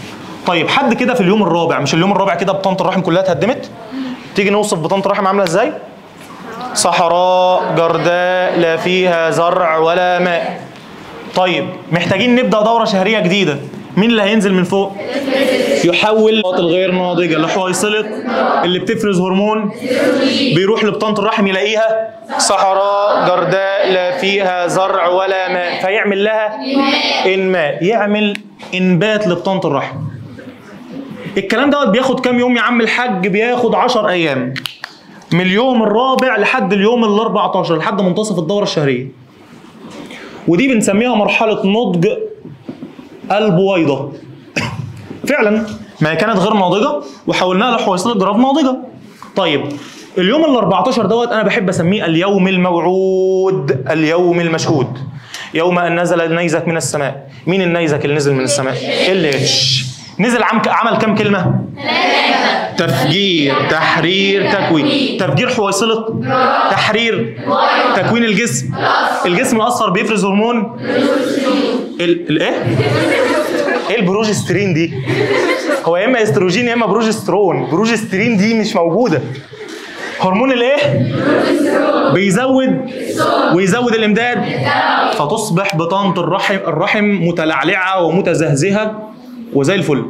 طيب حد كده في اليوم الرابع مش اليوم الرابع كده بطانه الرحم كلها اتهدمت تيجي نوصف بطانه الرحم عامله ازاي صحراء جرداء لا فيها زرع ولا ماء طيب محتاجين نبدا دوره شهريه جديده مين اللي هينزل من فوق يحول الغير ناضجه لحويصله اللي بتفرز هرمون بيروح لبطانه الرحم يلاقيها صحراء جرداء لا فيها زرع ولا ماء فيعمل لها انماء يعمل انبات لبطانه الرحم الكلام دوت بياخد كام يوم يا عم الحاج بياخد 10 ايام من اليوم الرابع لحد اليوم ال 14 لحد منتصف الدوره الشهريه ودي بنسميها مرحله نضج البويضه فعلا ما هي كانت غير ناضجه وحولناها لحويصله جراف ناضجه طيب اليوم ال 14 دوت انا بحب اسميه اليوم الموعود اليوم المشهود يوم ان نزل نيزك من السماء مين النيزك اللي نزل من السماء ال اتش نزل عم عمل كام كلمه تفجير تحرير تكوين تفجير حويصله تحرير تكوين الجسم الجسم الاصفر بيفرز هرمون ال- الايه ايه البروجسترين دي هو يا اما استروجين يا اما بروجسترون بروجسترين دي مش موجوده هرمون الايه بيزود ويزود الامداد فتصبح بطانه الرحم الرحم متلعلعه ومتزهزهه وزي الفل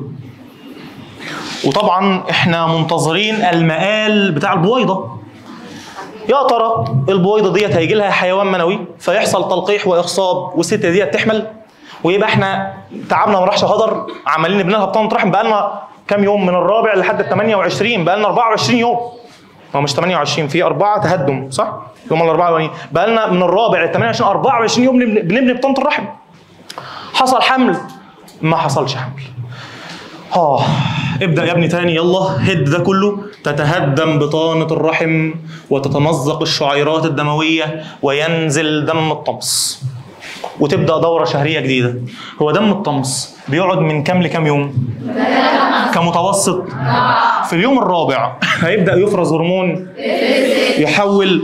وطبعا احنا منتظرين المقال بتاع البويضه يا ترى البويضه ديت هيجي لها حيوان منوي فيحصل تلقيح واخصاب والست ديت تحمل ويبقى احنا تعبنا وما راحش هدر عمالين نبني لها بطانه رحم بقى لنا كام يوم من الرابع لحد ال 28 بقى لنا 24 يوم هو مش 28 في أربعة تهدم صح؟ يوم ال 24 بقى لنا من الرابع لل 28 24 يوم بنبني بنبني بطانه الرحم حصل حمل ما حصلش حمل اه ابدا يا ابني تاني يلا هد ده كله تتهدم بطانه الرحم وتتمزق الشعيرات الدمويه وينزل دم الطمس وتبدا دوره شهريه جديده هو دم الطمس بيقعد من كام لكام يوم كمتوسط في اليوم الرابع هيبدا يفرز هرمون يحول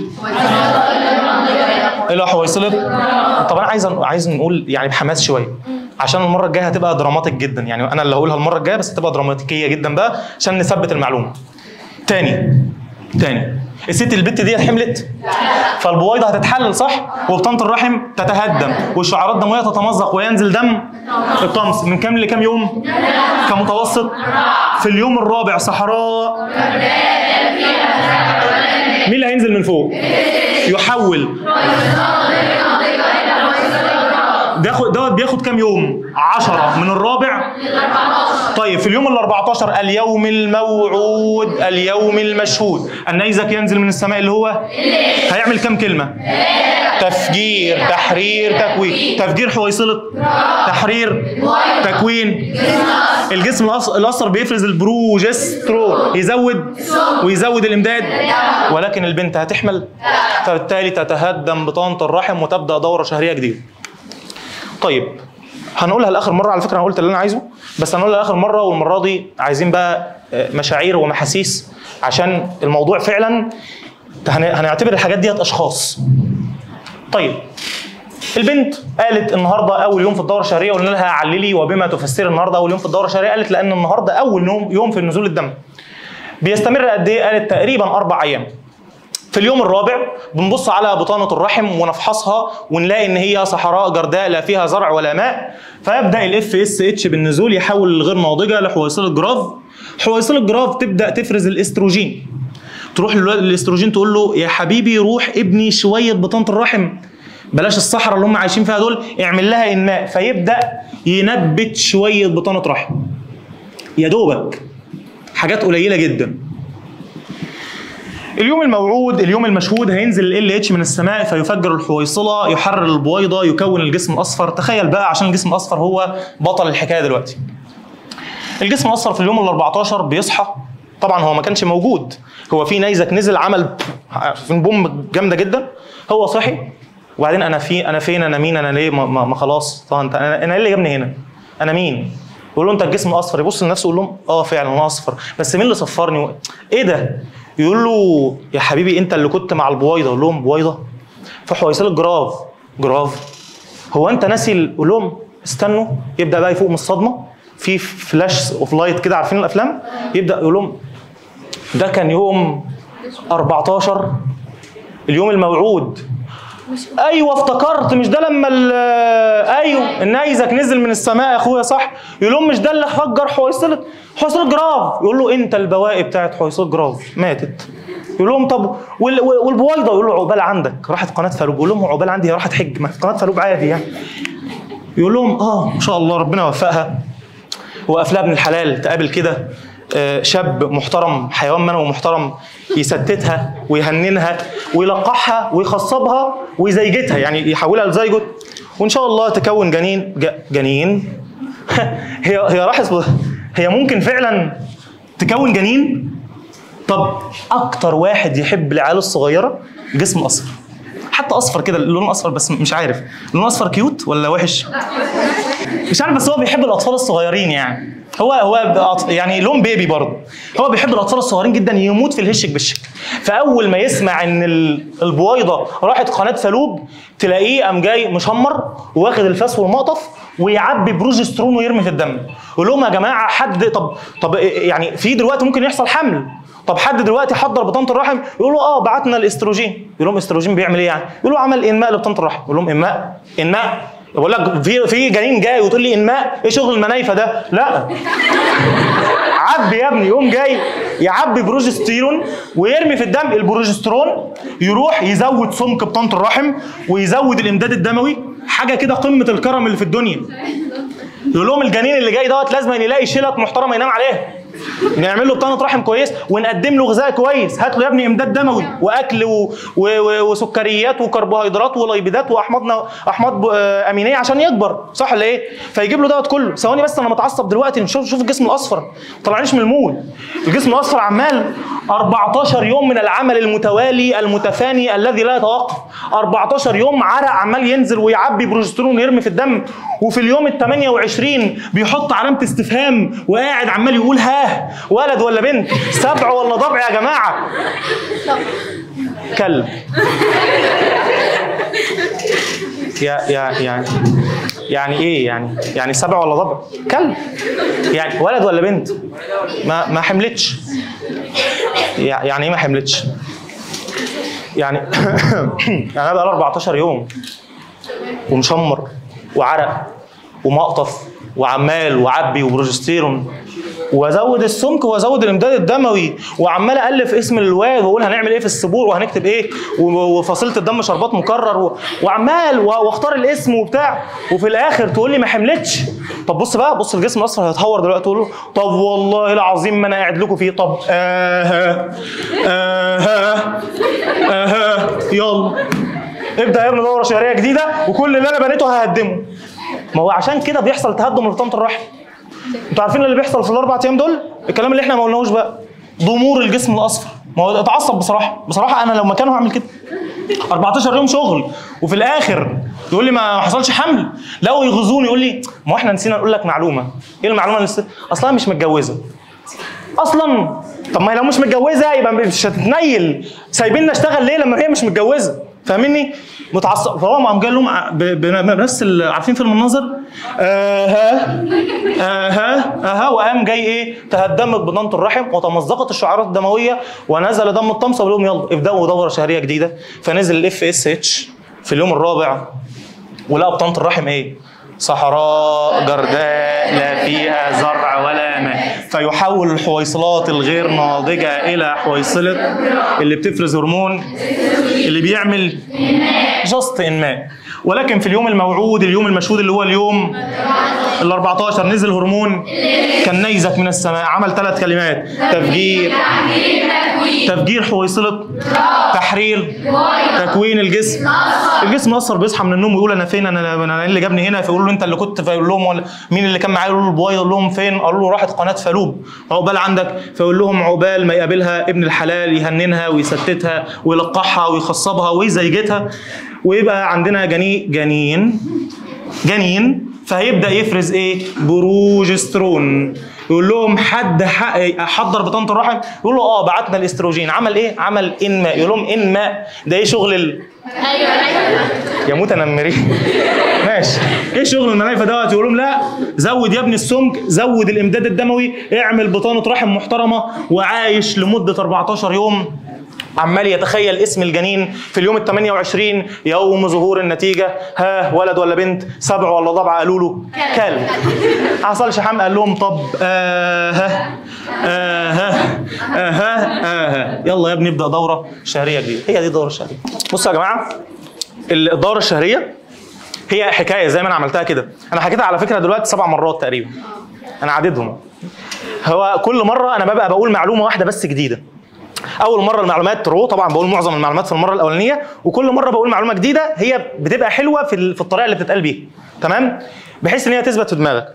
الى حويصله طب انا عايز عايز نقول يعني بحماس شويه عشان المره الجايه هتبقى دراماتيك جدا يعني انا اللي هقولها المره الجايه بس هتبقى دراماتيكيه جدا بقى عشان نثبت المعلومه تاني تاني الست البت دي حملت فالبويضه هتتحلل صح وبطانه الرحم تتهدم والشعيرات الدمويه تتمزق وينزل دم الطمس من كام لكام يوم كمتوسط في اليوم الرابع صحراء مين اللي هينزل من فوق يحول بياخد دوت بياخد كام يوم 10 من الرابع طيب في اليوم ال 14 اليوم الموعود اليوم المشهود النيزك ينزل من السماء اللي هو هيعمل كام كلمه تفجير تحرير تكوين تفجير حويصله تحرير تكوين الجسم الأص- الاصفر بيفرز البروجسترون يزود ويزود الامداد ولكن البنت هتحمل فبالتالي تتهدم بطانه الرحم وتبدا دوره شهريه جديده طيب هنقولها لاخر مره على فكره انا قلت اللي انا عايزه بس هنقولها لاخر مره والمره دي عايزين بقى آه، مشاعير ومحاسيس عشان الموضوع فعلا هن- هنعتبر الحاجات ديت اشخاص طيب البنت قالت النهارده اول يوم في الدوره الشهريه قلنا لها عللي وبما تفسري النهارده اول يوم في الدوره الشهريه قالت لان النهارده اول يوم يوم في نزول الدم بيستمر قد ايه قالت تقريبا اربع ايام في اليوم الرابع بنبص على بطانة الرحم ونفحصها ونلاقي ان هي صحراء جرداء لا فيها زرع ولا ماء فيبدا الاف اس اتش بالنزول يحول الغير ناضجه لحويصله جراف حويصله جراف تبدا تفرز الاستروجين تروح للو- للاستروجين تقول له يا حبيبي روح ابني شويه بطانه الرحم بلاش الصحراء اللي هم عايشين فيها دول اعمل لها انماء فيبدا ينبت شويه بطانه رحم يا دوبك حاجات قليله جدا اليوم الموعود اليوم المشهود هينزل ال اتش من السماء فيفجر الحويصله يحرر البويضه يكون الجسم الاصفر تخيل بقى عشان الجسم الاصفر هو بطل الحكايه دلوقتي الجسم الاصفر في اليوم ال 14 بيصحى طبعا هو ما كانش موجود هو في نيزك نزل عمل في بوم جامده جدا هو صحي وبعدين انا في انا فين انا مين انا ليه ما, ما, ما خلاص طبعا انت انا, أنا ايه اللي جابني هنا انا مين يقول له انت الجسم اصفر يبص لنفسه يقول لهم اه فعلا انا اصفر بس مين اللي صفرني و... ايه ده يقول له يا حبيبي انت اللي كنت مع البويضه يقول لهم بويضه فحويصل جراف جراف هو انت ناسي ال- يقول لهم استنوا يبدا بقى يفوق من الصدمه في فلاش اوف لايت كده عارفين الافلام يبدا يقول لهم ده كان يوم 14 اليوم الموعود ايوه افتكرت مش ده لما ال- ايوه النيزك نزل من السماء يا اخويا صح يقول لهم مش ده اللي فجر حويصله حويصله جراف يقول له انت البواقي بتاعت حويصله جراف ماتت يقول لهم طب وال- وال- والبويضه يقول له عقبال عندك راحت قناه فالوب يقول لهم عقبال عندي هي راحت حج ما في قناه فالوب عادي يعني يقول لهم اه ما شاء الله ربنا يوفقها وقفلها ابن الحلال تقابل كده آه، شاب محترم حيوان منوي محترم يستتها ويهننها ويلقحها ويخصبها ويزيجتها يعني يحولها لزيجت وان شاء الله تكون جنين ج- جنين هي هي راحت هي ممكن فعلا تكون جنين طب اكتر واحد يحب العيال الصغيره جسم اصفر حتى اصفر كده لونه اصفر بس مش عارف لونه اصفر كيوت ولا وحش مش عارف بس هو بيحب الاطفال الصغيرين يعني هو هو بأط- يعني لون بيبي برضه هو بيحب الاطفال الصغيرين جدا يموت في الهشك بالشك فاول ما يسمع ان ال- البويضه راحت قناه فالوب تلاقيه قام جاي مشمر واخد الفاس والمقطف ويعبي بروجسترون ويرمي في الدم يقول لهم يا جماعه حد طب طب يعني في دلوقتي ممكن يحصل حمل طب حد دلوقتي حضر بطانه الرحم يقول له اه بعتنا الاستروجين يقول لهم استروجين بيعمل ايه يعني يقول له عمل انماء لبطانه الرحم يقول لهم انماء انماء بقول لك في في جنين جاي وتقول لي انماء ايه شغل المنايفه ده لا عبي يا ابني يقوم جاي يعبي بروجستيرون ويرمي في الدم البروجسترون يروح يزود سمك بطانه الرحم ويزود الامداد الدموي حاجه كده قمه الكرم اللي في الدنيا يقول لهم الجنين اللي جاي دوت لازم يلاقي شلت محترمه ينام عليها نعمل له بطانه رحم كويس ونقدم له غذاء كويس هات له يا ابني امداد دموي واكل و... و... و... وسكريات وكربوهيدرات وليبيدات واحماض ن- احماض ب- آه، امينيه عشان يكبر صح ولا ايه فيجيب له دوت كله ثواني بس انا متعصب دلوقتي نشوف شوف الجسم الاصفر ما طلعنيش من المول الجسم الاصفر عمال 14 يوم من العمل المتوالي المتفاني الذي لا يتوقف 14 يوم عرق عمال ينزل ويعبي بروجسترون ويرمي في الدم وفي اليوم ال 28 بيحط علامه استفهام وقاعد عمال يقول ها ولد ولا بنت سبع ولا ضبع يا جماعه كلب يا يا يعني يعني ايه يعني يعني سبع ولا ضبع كلب يعني ولد ولا بنت ما ما حملتش يع- يعني ايه ما حملتش يعني يعني انا بقى 14 يوم ومشمر وعرق ومقطف وعمال وعبي وبروجستيرون وازود السمك وازود الامداد الدموي وعمال الف اسم الواد واقول هنعمل ايه في السبوع وهنكتب ايه و- وفصيله الدم شربات مكرر و- وعمال و- واختار الاسم وبتاع وفي الاخر تقول لي ما حملتش طب بص بقى بص الجسم الاصفر هيتهور دلوقتي تقول له طب والله العظيم ما انا قاعد لكم فيه طب آه آه آه يلا ابدا يا ابني دوره شهريه جديده وكل اللي انا بنيته ههدمه ما هو عشان كده بيحصل تهدم لبطانه الرحم انتوا عارفين اللي بيحصل في الاربع ايام دول الكلام اللي احنا ما قلناهوش بقى ضمور الجسم الاصفر ما هو اتعصب بصراحه بصراحه انا لو مكانه هعمل كده 14 يوم شغل وفي الاخر يقول لي ما حصلش حمل لو يغزوني يقول لي ما هو احنا نسينا نقول لك معلومه ايه المعلومه اللي نسيت؟ اصلا مش متجوزه اصلا طب ما هي لو مش متجوزه يبقى مش هتتنيل سايبيننا اشتغل ليه لما هي مش متجوزه فاهمني متعصب فهو قام جاي لهم ع- ب- ب- بنفس ال- عارفين فيلم الناظر اها اها اها وقام جاي ايه تهدمت بطانه الرحم وتمزقت الشعيرات الدمويه ونزل دم الطمس وقال لهم يلا ابداوا دوره شهريه جديده فنزل الاف اس اتش في اليوم الرابع ولقى بطانه الرحم ايه؟ صحراء جرداء لا فيها زرع ولا ماء فيحول الحويصلات الغير ناضجه الى حويصله اللي بتفرز هرمون اللي بيعمل جاست انماء ولكن في اليوم الموعود اليوم المشهود اللي هو اليوم ال 14 نزل هرمون كان نيزك من السماء عمل ثلاث كلمات تفجير تفجير حويصله تحرير تكوين الجسم الجسم الاصفر بيصحى من النوم ويقول انا فين انا انا إيه اللي جابني هنا فيقول له انت اللي كنت فيقول لهم ولا مين اللي كان معايا يقول له البويضه يقول لهم فين قالوا له راحت قناه فالوب عقبال عندك فيقول لهم عقبال ما يقابلها ابن الحلال يهننها ويستتها ويلقحها ويخصبها ويزيجتها ويبقى عندنا جني جنين جنين فهيبدا يفرز ايه بروجسترون يقول لهم حد ح- حضر بطانه الرحم يقول له اه بعتنا الاستروجين عمل ايه عمل انماء يقول لهم انماء ده ايه شغل ال... ايوه ايوه يا متنمرين ماشي ايه شغل المنايفه دوت يقول لهم لا زود يا ابني السمك زود الامداد الدموي اعمل بطانه رحم محترمه وعايش لمده 14 يوم عمال يتخيل اسم الجنين في اليوم ال 28 يوم ظهور النتيجه ها ولد ولا بنت سبع ولا ضبع قالوا له كلب حصلش حمق قال لهم طب آه ها آه ها آه ها آه ها يلا يا ابني ابدا دوره شهريه جديده هي دي الدوره الشهريه بصوا يا جماعه الدوره الشهريه هي حكايه زي ما انا عملتها كده انا حكيتها على فكره دلوقتي سبع مرات تقريبا انا عددهم هو كل مره انا ببقى بقول معلومه واحده بس جديده اول مره المعلومات رو طبعا بقول معظم المعلومات في المره الاولانيه وكل مره بقول معلومه جديده هي بتبقى حلوه في ال- في الطريقه اللي بتتقال بيها تمام بحيث ان هي تثبت في دماغك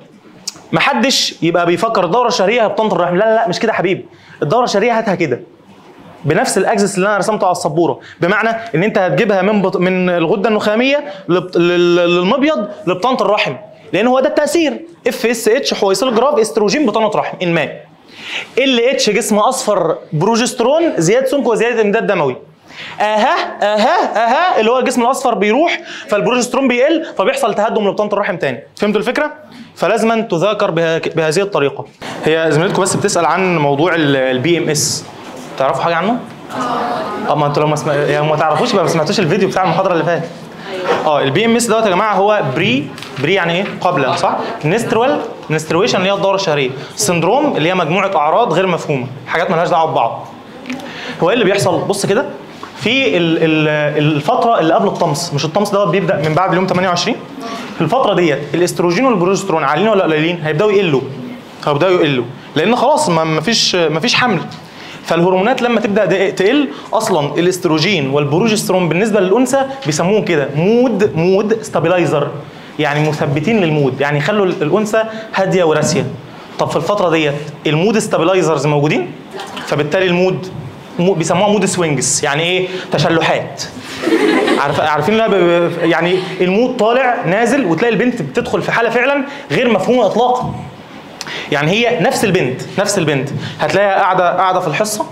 محدش يبقى بيفكر الدوره الشهريه بطنط الرحم لا لا لا مش كده يا حبيبي الدوره الشهريه هاتها كده بنفس الاكسس اللي انا رسمته على السبوره بمعنى ان انت هتجيبها من بط... من الغده النخاميه لبط... لل- للمبيض لبطانه الرحم لان هو ده التاثير اف اس اتش حويصل جراف استروجين بطانه رحم الماء ال اتش جسم اصفر بروجسترون زياده سمك وزياده امداد دموي اها اها اها اللي هو الجسم الاصفر بيروح فالبروجسترون بيقل فبيحصل تهدم لبطانه الرحم تاني فهمتوا الفكره فلازما تذاكر بها بهذه الطريقه هي زميلتكم بس بتسال عن موضوع البي ام اس تعرفوا حاجه عنه اه ما انتوا لو ما سمع... يعني ما تعرفوش يبقى ما سمعتوش الفيديو بتاع المحاضره اللي فاتت اه البي ام اس دوت يا جماعه هو بري بري يعني ايه قبل صح منسترول منسترويشن اللي هي الدوره الشهريه سندروم اللي هي مجموعه اعراض غير مفهومه حاجات مالهاش دعوه ببعض هو ايه اللي بيحصل بص كده في ال- ال- الفتره اللي قبل الطمس مش الطمس دوت بيبدا من بعد اليوم 28 في الفتره ديت الاستروجين والبروجسترون عاليين ولا قليلين هيبداوا يقلوا هيبداوا يقلوا لان خلاص ما ما فيش ما فيش حمل فالهرمونات لما تبدا د- تقل اصلا الاستروجين والبروجسترون بالنسبه للانثى بيسموهم كده مود مود ستابلايزر يعني مثبتين للمود يعني يخلوا ال- الانثى هاديه وراسيه طب في الفتره ديت المود ستابلايزرز موجودين فبالتالي المود مو- بيسموها مود سوينجز يعني ايه تشلحات عارف عارفين لا ب- ب- يعني المود طالع نازل وتلاقي البنت بتدخل في حاله فعلا غير مفهومه اطلاقا يعني هي نفس البنت نفس البنت هتلاقيها قاعده قاعده في الحصه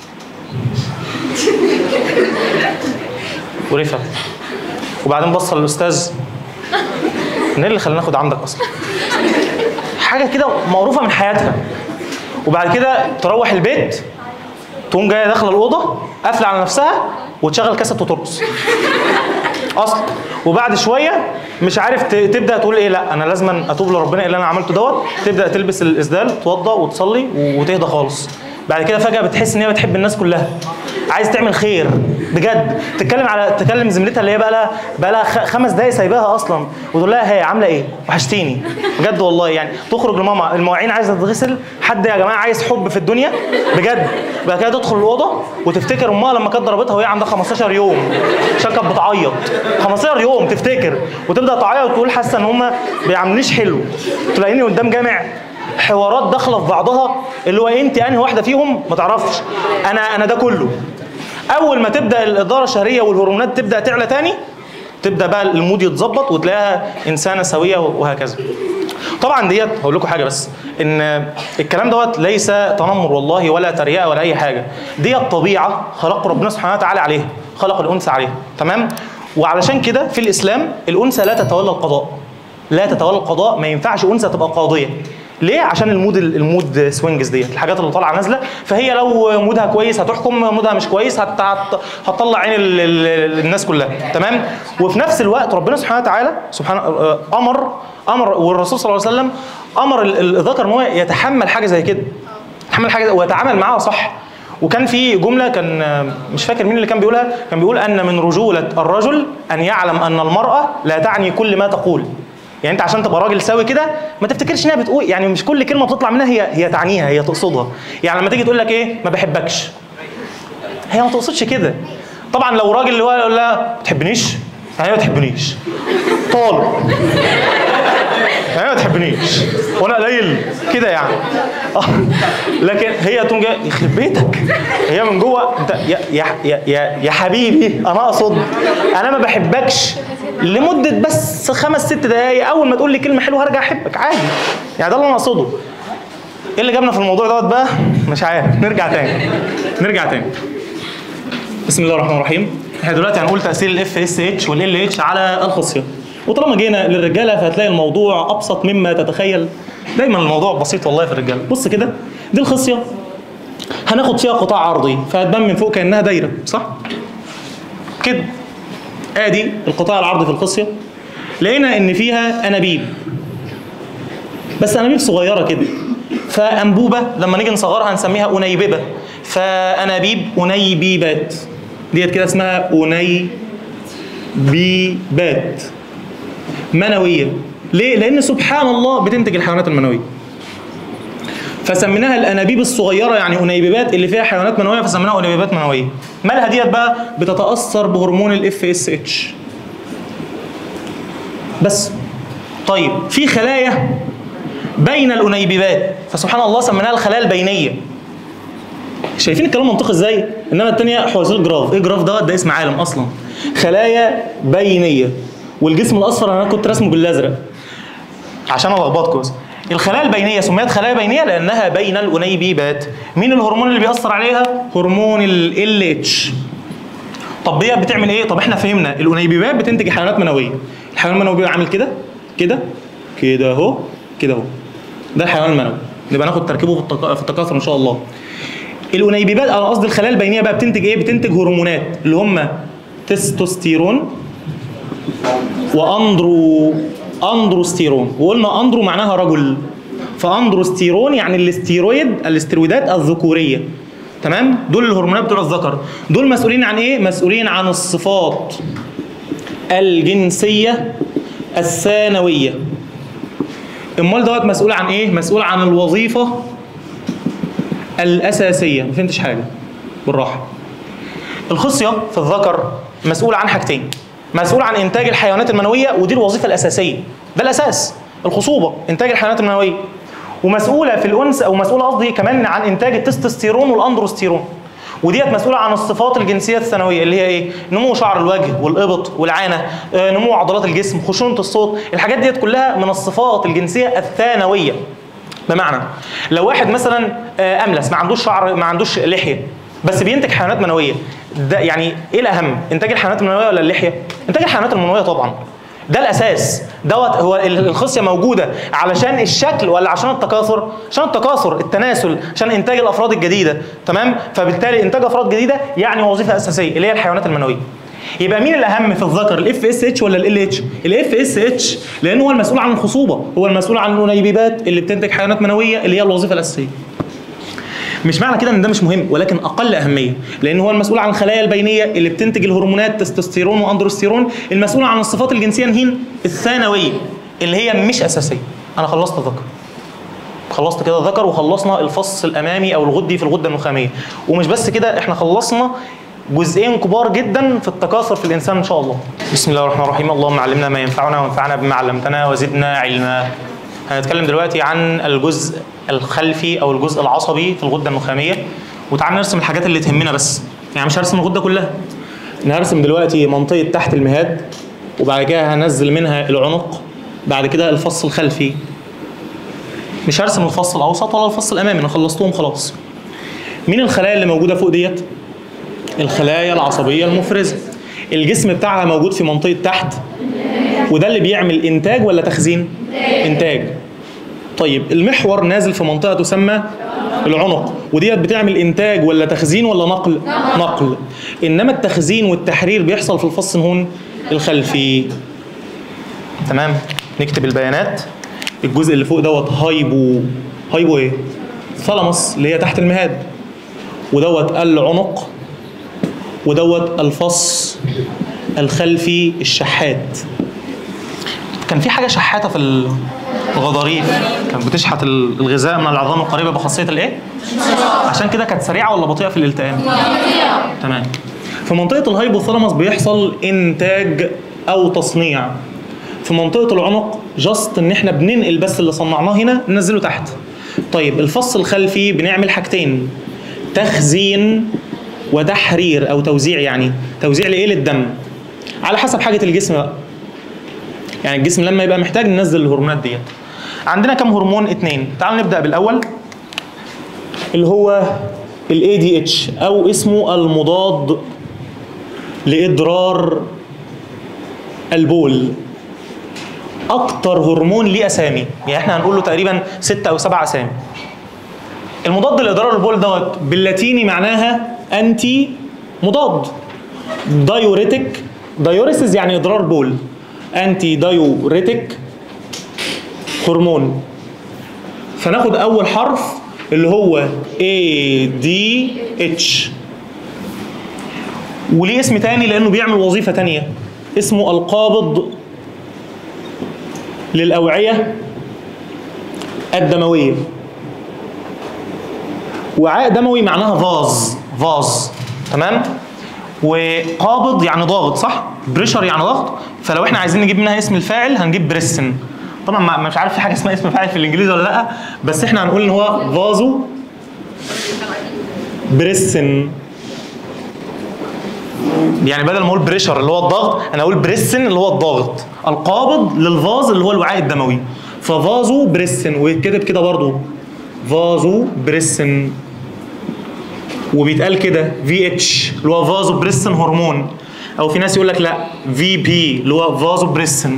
ورفت وبعدين بص للاستاذ من اللي خلاني اخد عندك اصلا حاجه كده معروفه من حياتها وبعد كده تروح البيت تقوم جايه داخله الاوضه قافله على نفسها وتشغل كاسيت وترقص اصلا وبعد شويه مش عارف ت- تبدا تقول ايه لا انا لازم اتوب لربنا إيه اللي انا عملته دوت تبدا تلبس الاسدال توضى وتصلي وتهدى خالص بعد كده فجاه بتحس ان هي بتحب الناس كلها عايز تعمل خير بجد تتكلم على تكلم زميلتها اللي هي بقى لها بقى لها خ- خمس دقايق سايباها اصلا وتقول لها هي عامله ايه وحشتيني بجد والله يعني تخرج لماما المواعين عايزه تتغسل حد يا جماعه عايز حب في الدنيا بجد بعد كده تدخل الاوضه وتفتكر امها لما كانت ضربتها وهي عندها 15 يوم عشان كانت بتعيط 15 يوم تفتكر وتبدا تعيط وتقول حاسه ان هم بيعاملونيش حلو تلاقيني قدام جامع حوارات داخله في بعضها اللي هو انت انهي واحده فيهم ما تعرفش انا انا ده كله اول ما تبدا الاداره الشهريه والهرمونات تبدا تعلى تاني تبدا بقى المود يتظبط وتلاقيها انسانه سويه وهكذا طبعا ديت هقول لكم حاجه بس ان الكلام دوت ليس تنمر والله ولا تريقه ولا اي حاجه ديت طبيعه خلق ربنا سبحانه وتعالى عليها خلق الانثى عليها تمام وعلشان كده في الاسلام الانثى لا تتولى القضاء لا تتولى القضاء ما ينفعش انثى تبقى قاضيه ليه؟ عشان المود المود سوينجز ديت الحاجات اللي طالعه نازله فهي لو مودها كويس هتحكم مودها مش كويس هت... هت... هتطلع عين ال... ال... الناس كلها تمام وفي نفس الوقت ربنا سبحانه وتعالى سبحانه آه، امر امر والرسول صلى الله عليه وسلم امر ال- الذكر ان هو يتحمل حاجه زي كده يتحمل حاجه ويتعامل معاها صح وكان في جمله كان آه، مش فاكر مين اللي كان بيقولها كان بيقول ان من رجوله الرجل ان يعلم ان المراه لا تعني كل ما تقول يعني انت عشان تبقى راجل سوي كده ما تفتكرش انها بتقول يعني مش كل كلمه بتطلع منها هي هي تعنيها هي تقصدها يعني لما تيجي تقول لك ايه ما بحبكش هي ما تقصدش كده طبعا لو راجل اللي هو يقول لها ما بتحبنيش يعني ايه ما بتحبنيش طالب هي ما تحبنيش وانا قليل كده يعني آه. لكن هي تقوم جايه يخرب بيتك هي من جوه انت يا يا يا يا, يا حبيبي انا اقصد انا ما بحبكش لمده بس خمس ست دقايق اول ما تقول لي كلمه حلوه هرجع احبك عادي يعني ده اللي انا اقصده ايه اللي جابنا في الموضوع دوت بقى مش عارف نرجع تاني نرجع تاني بسم الله الرحمن الرحيم احنا دلوقتي هنقول تاثير الاف اس اتش والال اتش على الخصيه وطالما جينا للرجاله فهتلاقي الموضوع ابسط مما تتخيل دايما الموضوع بسيط والله في الرجاله بص كده دي الخصيه هناخد فيها قطاع عرضي فهتبان من فوق كانها دايره صح كده ادي القطاع العرضي في الخصيه لقينا ان فيها انابيب بس انابيب صغيره كده فانبوبه لما نيجي نصغرها هنسميها انيببه فانابيب انيبيبات ديت كده اسمها انيبيبات منويه ليه لان سبحان الله بتنتج الحيوانات المنويه فسميناها الانابيب الصغيره يعني انيبيبات اللي فيها حيوانات منويه فسميناها انيبيبات منويه مالها ديت بقى بتتاثر بهرمون الاف اس اتش بس طيب في خلايا بين الانيبيبات فسبحان الله سميناها الخلايا البينيه شايفين الكلام منطقي ازاي انما الثانيه حواسيل جراف ايه جراف دوت ده اسم عالم اصلا خلايا بينيه والجسم الاصفر انا كنت رسمه بالازرق عشان الخبطكم بس الخلايا البينيه سميت خلايا بينيه لانها بين الانيبيبات مين الهرمون اللي بيأثر عليها هرمون ال اتش طب دي بتعمل ايه طب احنا فهمنا الانيبيبات بتنتج حيوانات منويه الحيوان المنوي بيبقى عامل كده كده كده اهو كده اهو ده الحيوان المنوي نبقى ناخد تركيبه في التكا- في التكاثر ان شاء الله الانيبيبات انا قصدي الخلايا البينيه بقى بتنتج ايه بتنتج هرمونات اللي هم تستوستيرون واندرو اندروستيرون وقلنا اندرو معناها رجل فاندروستيرون يعني الاستيرويد الاسترويدات الذكوريه تمام دول الهرمونات بتوع الذكر دول مسؤولين عن ايه مسؤولين عن الصفات الجنسيه الثانويه امال دوت مسؤول عن ايه مسؤول عن الوظيفه الاساسيه ما فهمتش حاجه بالراحه الخصيه في الذكر مسؤول عن حاجتين مسؤول عن انتاج الحيوانات المنويه ودي الوظيفه الاساسيه ده الاساس الخصوبه انتاج الحيوانات المنويه ومسؤوله في الانثى او مسؤوله قصدي كمان عن انتاج التستوستيرون والاندروستيرون وديت مسؤوله عن الصفات الجنسيه الثانويه اللي هي ايه نمو شعر الوجه والابط والعانه آه، نمو عضلات الجسم خشونه الصوت الحاجات ديت كلها من الصفات الجنسيه الثانويه بمعنى لو واحد مثلا آه، املس ما عندوش شعر ما عندوش لحيه بس بينتج حيوانات منويه ده يعني ايه الاهم انتاج الحيوانات المنويه ولا اللحيه انتاج الحيوانات المنويه طبعا ده الاساس دوت هو ال- الخصيه موجوده علشان الشكل ولا عشان التكاثر عشان التكاثر التناسل عشان انتاج الافراد الجديده تمام فبالتالي انتاج افراد جديده يعني وظيفه اساسيه اللي هي الحيوانات المنويه يبقى مين الاهم في الذكر الاف اس اتش ولا ال اتش الاف اس اتش لان هو المسؤول عن الخصوبه هو المسؤول عن الانيبيبات اللي بتنتج حيوانات منويه اللي هي الوظيفه الاساسيه مش معنى كده ان ده مش مهم ولكن اقل اهميه لان هو المسؤول عن الخلايا البينيه اللي بتنتج الهرمونات تستوستيرون واندروستيرون المسؤول عن الصفات الجنسيه نهين الثانويه اللي هي مش اساسيه انا خلصت ذكر خلصت كده ذكر وخلصنا الفص الامامي او الغدي في الغده النخاميه ومش بس كده احنا خلصنا جزئين كبار جدا في التكاثر في الانسان ان شاء الله بسم الله الرحمن الرحيم اللهم علمنا ما ينفعنا وانفعنا بما علمتنا وزدنا علما هنتكلم دلوقتي عن الجزء الخلفي او الجزء العصبي في الغده النخاميه وتعال نرسم الحاجات اللي تهمنا بس يعني مش هرسم الغده كلها انا هرسم دلوقتي منطقه تحت المهاد وبعد كده هنزل منها العنق بعد كده الفص الخلفي مش هرسم الفص الاوسط ولا الفص الامامي انا خلصتهم خلاص مين الخلايا اللي موجوده فوق ديت الخلايا العصبيه المفرزه الجسم بتاعها موجود في منطقه تحت وده اللي بيعمل انتاج ولا تخزين انتاج طيب المحور نازل في منطقه تسمى العنق وديت بتعمل انتاج ولا تخزين ولا نقل نقل انما التخزين والتحرير بيحصل في الفص الهون الخلفي تمام نكتب البيانات الجزء اللي فوق دوت هايبو هايبو ايه ثالاموس اللي هي تحت المهاد ودوت العنق ودوت الفص الخلفي الشحات كان في حاجه شحاته في الغضاريف كانت بتشحت الغذاء من العظام القريبه بخاصيه الايه عشان كده كانت سريعه ولا بطيئه في الالتئام تمام في منطقه الهايبوثالاموس بيحصل انتاج او تصنيع في منطقه العنق جاست ان احنا بننقل بس اللي صنعناه هنا ننزله تحت طيب الفص الخلفي بنعمل حاجتين تخزين وتحرير او توزيع يعني توزيع لايه للدم على حسب حاجه الجسم بقى يعني الجسم لما يبقى محتاج ننزل الهرمونات ديت عندنا كم هرمون اتنين تعالوا نبدا بالاول اللي هو ال ADH او اسمه المضاد لاضرار البول اكتر هرمون ليه اسامي يعني احنا هنقول له تقريبا ستة او سبع اسامي المضاد لاضرار البول دوت باللاتيني معناها انتي مضاد دايوريتك دايوريسيس يعني اضرار بول انتي دايوريتك هرمون فناخد اول حرف اللي هو ADH وليه اسم تاني لانه بيعمل وظيفه تانيه اسمه القابض للاوعيه الدمويه وعاء دموي معناها فاز فاز تمام وقابض يعني ضاغط صح بريشر يعني ضغط فلو احنا عايزين نجيب منها اسم الفاعل هنجيب بريسن طبعا ما- مش عارف في حاجه اسمها اسم فاعل في الانجليزي ولا لا بس احنا هنقول ان هو فازو بريسن يعني بدل ما اقول بريشر اللي هو الضغط انا اقول بريسن اللي هو الضاغط القابض للفاز اللي هو الوعاء الدموي ففازو بريسن ويتكتب كده برضو فازو بريسن وبيتقال كده في اتش اللي هو فازو بريسن هرمون او في ناس يقول لك لا في بي اللي هو فازو بريسن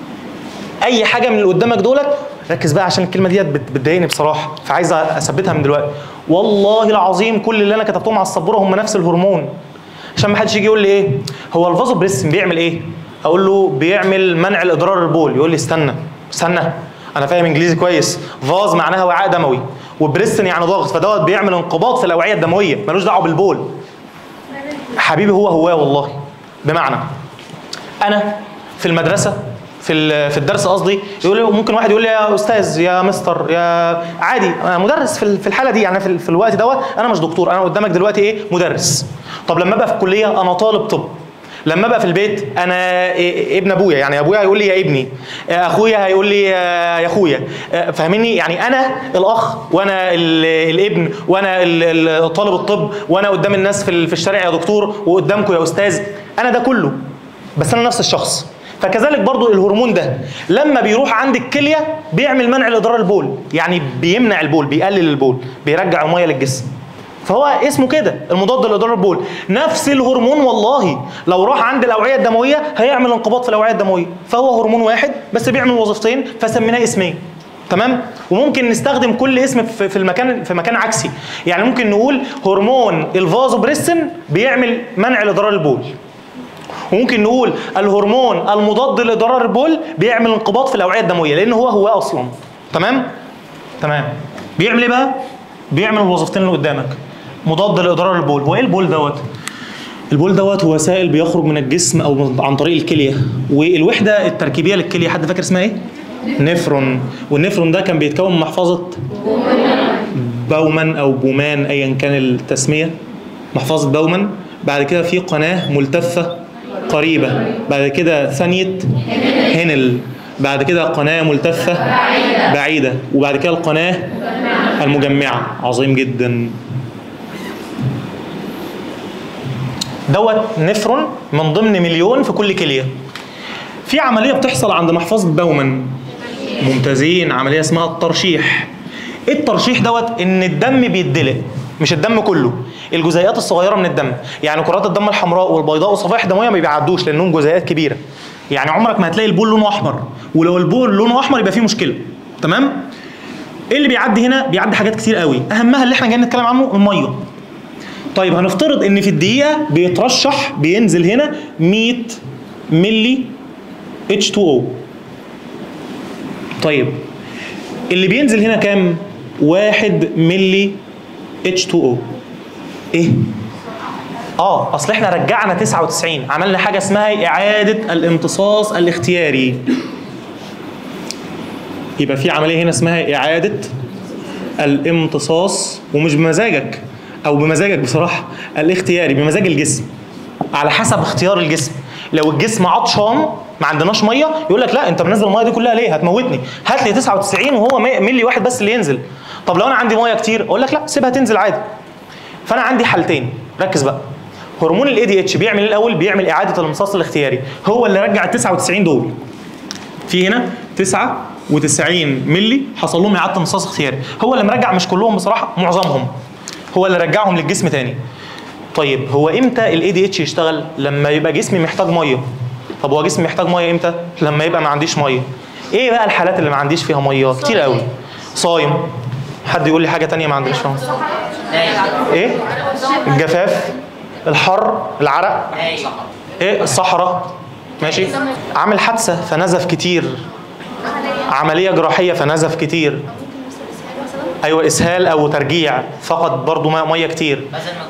اي حاجه من اللي قدامك دولت ركز بقى عشان الكلمه ديت بت- بتضايقني بصراحه فعايز اثبتها من دلوقتي والله العظيم كل اللي انا كتبتهم على السبوره هم نفس الهرمون عشان ما حدش يجي يقول لي ايه هو الفازو بريسن بيعمل ايه اقول له بيعمل منع الاضرار البول يقول لي استنى استنى انا فاهم انجليزي كويس فاز معناها وعاء دموي وبريسن يعني ضغط فدوت بيعمل انقباض في الاوعيه الدمويه ملوش دعوه بالبول حبيبي هو هو والله بمعنى انا في المدرسه في ال- في الدرس قصدي يقول لي ممكن واحد يقول لي يا استاذ يا مستر يا عادي انا مدرس في ال- في الحاله دي يعني في, ال- في الوقت دوت انا مش دكتور انا قدامك دلوقتي ايه مدرس طب لما ابقى في الكليه انا طالب طب لما ابقى في البيت انا إيه- ابن ابويا يعني ابويا هيقول لي يا ابني اخويا هيقول لي يا يا اخويا فاهمني يعني انا الاخ وانا ال- الابن وانا ال- ال- طالب الطب وانا قدام الناس في ال- في الشارع يا دكتور وقدامكم يا استاذ انا ده كله بس انا نفس الشخص فكذلك برضو الهرمون ده لما بيروح عند الكليه بيعمل منع لاضرار البول يعني بيمنع البول بيقلل البول بيرجع الميه للجسم فهو اسمه كده المضاد لاضرار البول نفس الهرمون والله لو راح عند الاوعيه الدمويه هيعمل انقباض في الاوعيه الدمويه فهو هرمون واحد بس بيعمل وظيفتين فسميناه اسمين تمام وممكن نستخدم كل اسم في في المكان في مكان عكسي يعني ممكن نقول هرمون الفازوبريسين بيعمل منع لاضرار البول وممكن نقول الهرمون المضاد لاضرار البول بيعمل انقباض في الاوعيه الدمويه لان هو هو اصلا تمام تمام بيعمل ايه بقى بيعمل الوظيفتين اللي قدامك مضاد لاضرار البول هو ايه البول دوت البول دوت هو سائل بيخرج من الجسم او عن طريق الكليه والوحده التركيبيه للكليه حد فاكر اسمها ايه نفرون والنفرون ده كان بيتكون من محفظه بومان او بومان ايا كان التسميه محفظه بومان بعد كده في قناه ملتفه قريبه بعد كده ثانيه هنل بعد كده قناه ملتفه بعيده وبعد كده القناه المجمعه عظيم جدا دوت نفرون من ضمن مليون في كل كليه في عمليه بتحصل عند محفظه بومان ممتازين عمليه اسمها الترشيح ايه الترشيح دوت ان الدم بيتدلق مش الدم كله الجزيئات الصغيره من الدم يعني كرات الدم الحمراء والبيضاء وصفائح دمويه ما بيعدوش لانهم جزيئات كبيره يعني عمرك ما هتلاقي البول لونه احمر ولو البول لونه احمر يبقى فيه مشكله تمام ايه اللي بيعدي هنا بيعدي حاجات كتير قوي اهمها اللي احنا جايين نتكلم عنه الميه طيب هنفترض ان في الدقيقه بيترشح بينزل هنا 100 ملي H2O طيب اللي بينزل هنا كام؟ واحد ملي H2O ايه؟ اه اصل احنا رجعنا 99 عملنا حاجه اسمها اعاده الامتصاص الاختياري يبقى في عمليه هنا اسمها اعاده الامتصاص ومش بمزاجك او بمزاجك بصراحه الاختياري بمزاج الجسم على حسب اختيار الجسم لو الجسم عطشان ما عندناش ميه يقول لك لا انت منزل الميه دي كلها ليه هتموتني هات لي 99 وهو مي- ملي واحد بس اللي ينزل طب لو انا عندي ميه كتير اقول لك لا سيبها تنزل عادي فانا عندي حالتين ركز بقى هرمون الاي دي اتش بيعمل ايه الاول بيعمل اعاده الامتصاص الاختياري هو اللي رجع ال 99 دول في هنا 99 ملي حصل لهم اعاده امتصاص اختياري هو اللي مرجع مش كلهم بصراحه معظمهم هو اللي رجعهم للجسم تاني طيب هو امتى الاي دي اتش يشتغل لما يبقى جسمي محتاج ميه طب هو جسمي محتاج ميه امتى لما يبقى ما عنديش ميه ايه بقى الحالات اللي ما عنديش فيها ميه كتير قوي صايم حد يقول لي حاجه تانية ما عندناش فيها ايه الجفاف الحر العرق ايه الصحراء ماشي عامل حادثه فنزف كتير عمليه جراحيه فنزف كتير ايوه اسهال او ترجيع فقد برضو ميه مية كتير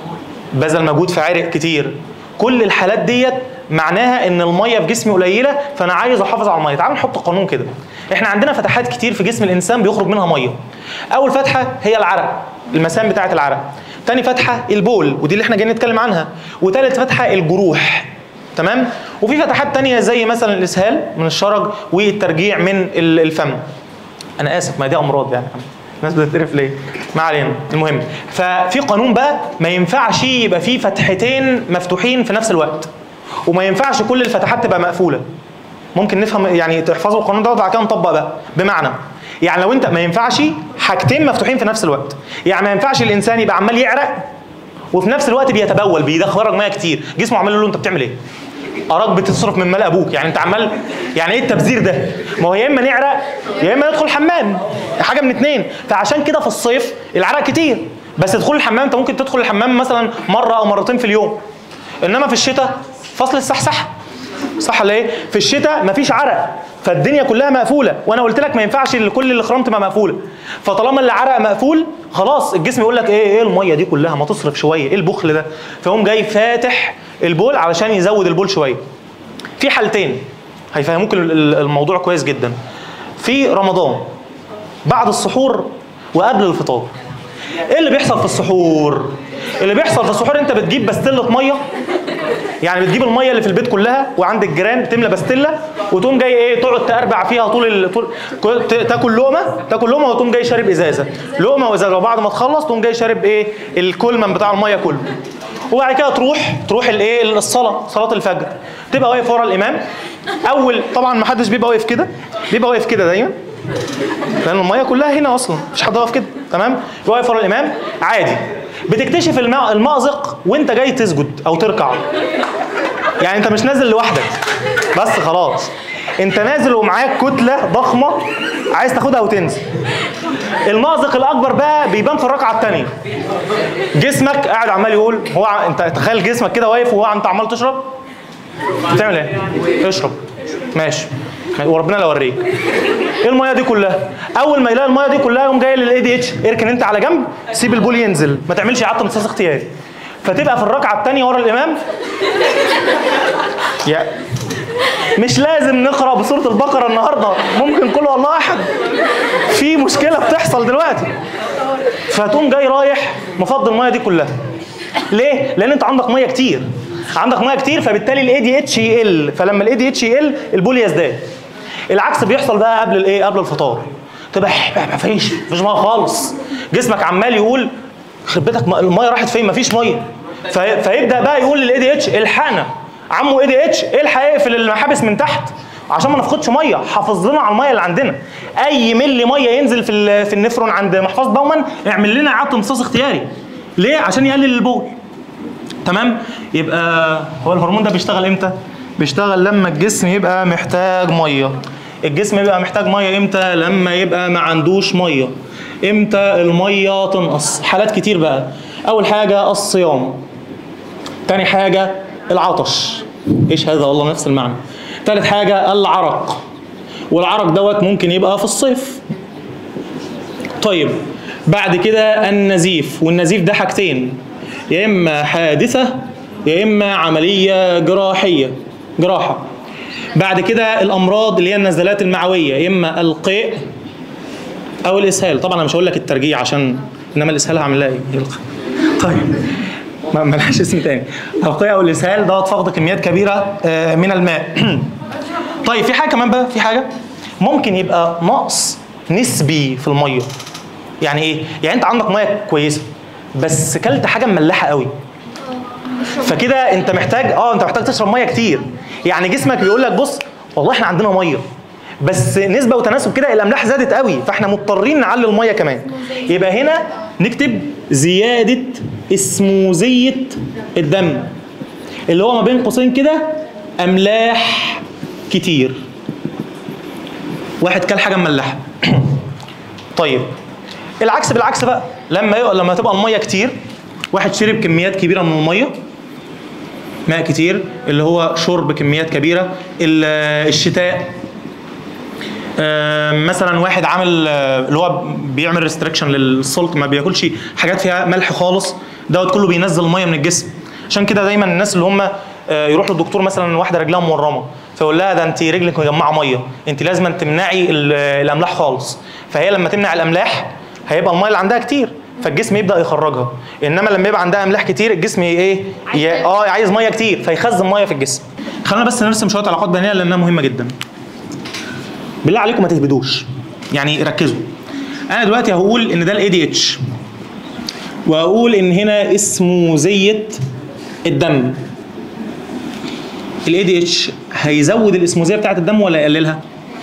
بذل مجهود في عرق كتير كل الحالات ديت معناها ان الميه في جسمي قليله فانا عايز احافظ على الميه تعالوا نحط قانون كده احنا عندنا فتحات كتير في جسم الانسان بيخرج منها ميه اول فتحه هي العرق المسام بتاعه العرق تاني فتحه البول ودي اللي احنا جايين نتكلم عنها وتالت فتحه الجروح تمام وفي فتحات تانية زي مثلا الاسهال من الشرج والترجيع من ال- الفم انا اسف ما دي امراض يعني الناس بتتقرف ليه ما علينا المهم ففي قانون بقى ما ينفعش يبقى فيه فتحتين مفتوحين في نفس الوقت وما ينفعش كل الفتحات تبقى مقفوله ممكن نفهم يعني تحفظوا القانون ده وبعد كده نطبق بقى بمعنى يعني لو انت ما ينفعش حاجتين مفتوحين في نفس الوقت يعني ما ينفعش الانسان يبقى عمال يعرق وفي نفس الوقت بيتبول بيخرج ميه كتير جسمه عمال يقول له انت بتعمل ايه اراك بتصرف من مال ابوك يعني انت عمال يعني ايه التبذير ده ما هو يا اما نعرق يا اما ندخل الحمام حاجه من اتنين فعشان كده في الصيف العرق كتير بس تدخل الحمام انت ممكن تدخل الحمام مثلا مره او مرتين في اليوم انما في الشتاء فصل السحسحه صح ولا ايه في الشتاء مفيش عرق فالدنيا كلها مقفوله وانا قلت لك ما ينفعش ال- كل الاخرام تبقى مقفوله فطالما العرق مقفول خلاص الجسم يقول لك ايه ايه الميه دي كلها ما تصرف شويه ايه البخل ده فيقوم جاي فاتح البول علشان يزود البول شويه في حالتين هيفهموك ال- ال- الموضوع كويس جدا في رمضان بعد السحور وقبل الفطار ايه اللي بيحصل في السحور اللي بيحصل في السحور انت بتجيب بستله ميه يعني بتجيب الميه اللي في البيت كلها وعند الجيران تملى بستله وتقوم جاي ايه تقعد تربع فيها طول ال... طول كل- ت- تاكل لقمه تاكل لقمه وتقوم جاي شارب ازازه لقمه وازازه وبعد ما تخلص تقوم جاي شارب ايه الكولمن بتاع الميه كله وبعد كده تروح تروح الايه الصلاه صلاه الفجر تبقى واقف ورا الامام اول طبعا ما حدش بيبقى واقف كده بيبقى واقف كده دايما لان الميه كلها هنا اصلا مفيش حد واقف كده تمام واقف ورا الامام عادي بتكتشف الماء المأزق وانت جاي تسجد او تركع يعني انت مش نازل لوحدك بس خلاص انت نازل ومعاك كتله ضخمه عايز تاخدها وتنزل المأزق الاكبر بقى بيبان في الركعه الثانيه جسمك قاعد عمال يقول هو ع- انت تخيل جسمك كده واقف وهو انت عمال تشرب بتعمل ايه اشرب ماشي وربنا لا اوريك ايه الميه دي كلها اول ما يلاقي الميه دي كلها يقوم جاي للاي دي اتش اركن انت على جنب سيب البول ينزل ما تعملش اعاده امتصاص اختياري فتبقى في الركعه الثانيه ورا الامام يا مش لازم نقرا بسوره البقره النهارده ممكن كل والله احد في مشكله بتحصل دلوقتي فتقوم جاي رايح مفضي الميه دي كلها ليه؟ لان انت عندك ميه كتير عندك ميه كتير فبالتالي الاي دي اتش يقل فلما الاي دي اتش يقل البول يزداد العكس بيحصل بقى قبل الايه قبل الفطار تبقى ما فيش مفيش ميه خالص جسمك عمال يقول يخرب بيتك ما- الميه راحت فين مفيش ميه في فيبدا بقى يقول للاي دي اتش الحقنا عمو اي دي اتش الحق اقفل المحابس من تحت عشان ما نفقدش ميه حافظ لنا على الميه اللي عندنا اي ملي ميه ينزل في ال- في النفرون عند محفظه باومان اعمل لنا اعاده امتصاص اختياري ليه عشان يقلل البول تمام يبقى هو الهرمون ده بيشتغل امتى بيشتغل لما الجسم يبقى محتاج ميه الجسم يبقى محتاج ميه امتى لما يبقى ما عندوش ميه امتى الميه تنقص حالات كتير بقى اول حاجه الصيام تاني حاجه العطش ايش هذا والله نفس المعنى تالت حاجه العرق والعرق دوت ممكن يبقى في الصيف طيب بعد كده النزيف والنزيف ده حاجتين يا اما حادثه يا اما عمليه جراحيه جراحه بعد كده الامراض اللي هي النزلات المعويه يا اما القيء او الاسهال طبعا انا مش هقول لك الترجيع عشان انما الاسهال هعمل لها ايه يلقى. طيب ما ملهاش اسم تاني توقيع او الاسهال دوت فقد كميات كبيره آه، من الماء طيب في حاجه كمان بقى في حاجه ممكن يبقى نقص نسبي في الميه يعني ايه يعني انت عندك ميه كويسه بس كلت حاجه مملحه قوي فكده انت محتاج اه انت محتاج تشرب ميه كتير يعني جسمك بيقول لك بص والله احنا عندنا ميه بس نسبه وتناسب كده الاملاح زادت قوي فاحنا مضطرين نعلي الميه كمان يبقى هنا نكتب زياده اسموزيه الدم اللي هو ما بين قوسين كده املاح كتير واحد كل حاجه مملحه طيب العكس بالعكس بقى لما يبقى لما تبقى الميه كتير واحد شرب كميات كبيره من الميه ماء كتير اللي هو شرب كميات كبيره ال- الشتاء آه، مثلا واحد عامل آه، اللي هو بيعمل ريستريكشن للسلط ما بياكلش حاجات فيها ملح خالص دوت كله بينزل الميه من الجسم عشان كده دايما الناس اللي هم آه، يروح للدكتور مثلا واحده رجلها مورمه فيقول لها ده انت رجلك مجمعه ميه انت لازم تمنعي ال- الاملاح خالص فهي لما تمنع الاملاح هيبقى الميه اللي عندها كتير فالجسم يبدا يخرجها انما لما يبقى عندها املاح كتير الجسم ايه ي- اه عايز ميه كتير فيخزن ميه في الجسم خلينا بس نرسم شويه علاقات بينيه لانها مهمه جدا بالله عليكم ما تهبدوش يعني ركزوا انا دلوقتي هقول ان ده الاي دي اتش واقول ان هنا اسمه زيت الدم الاي دي اتش هيزود الاسموزيه بتاعه الدم ولا يقللها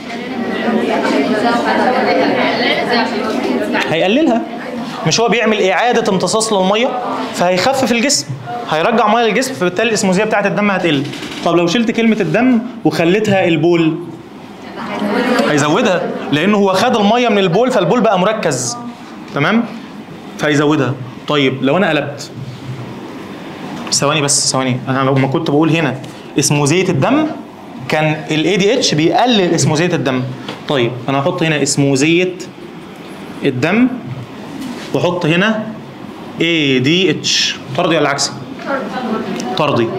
هيقللها مش هو بيعمل اعاده امتصاص للميه فهيخفف الجسم هيرجع ميه للجسم فبالتالي الاسموزيه بتاعه الدم هتقل طب لو شلت كلمه الدم وخليتها البول هيزودها لانه هو خد الميه من البول فالبول بقى مركز تمام فهيزودها طيب لو انا قلبت ثواني بس ثواني انا لما كنت بقول هنا اسموزيه الدم كان الاي دي اتش بيقلل اسموزيه الدم طيب انا هحط هنا اسموزيه الدم واحط هنا اي دي اتش طردي ولا عكسي طردي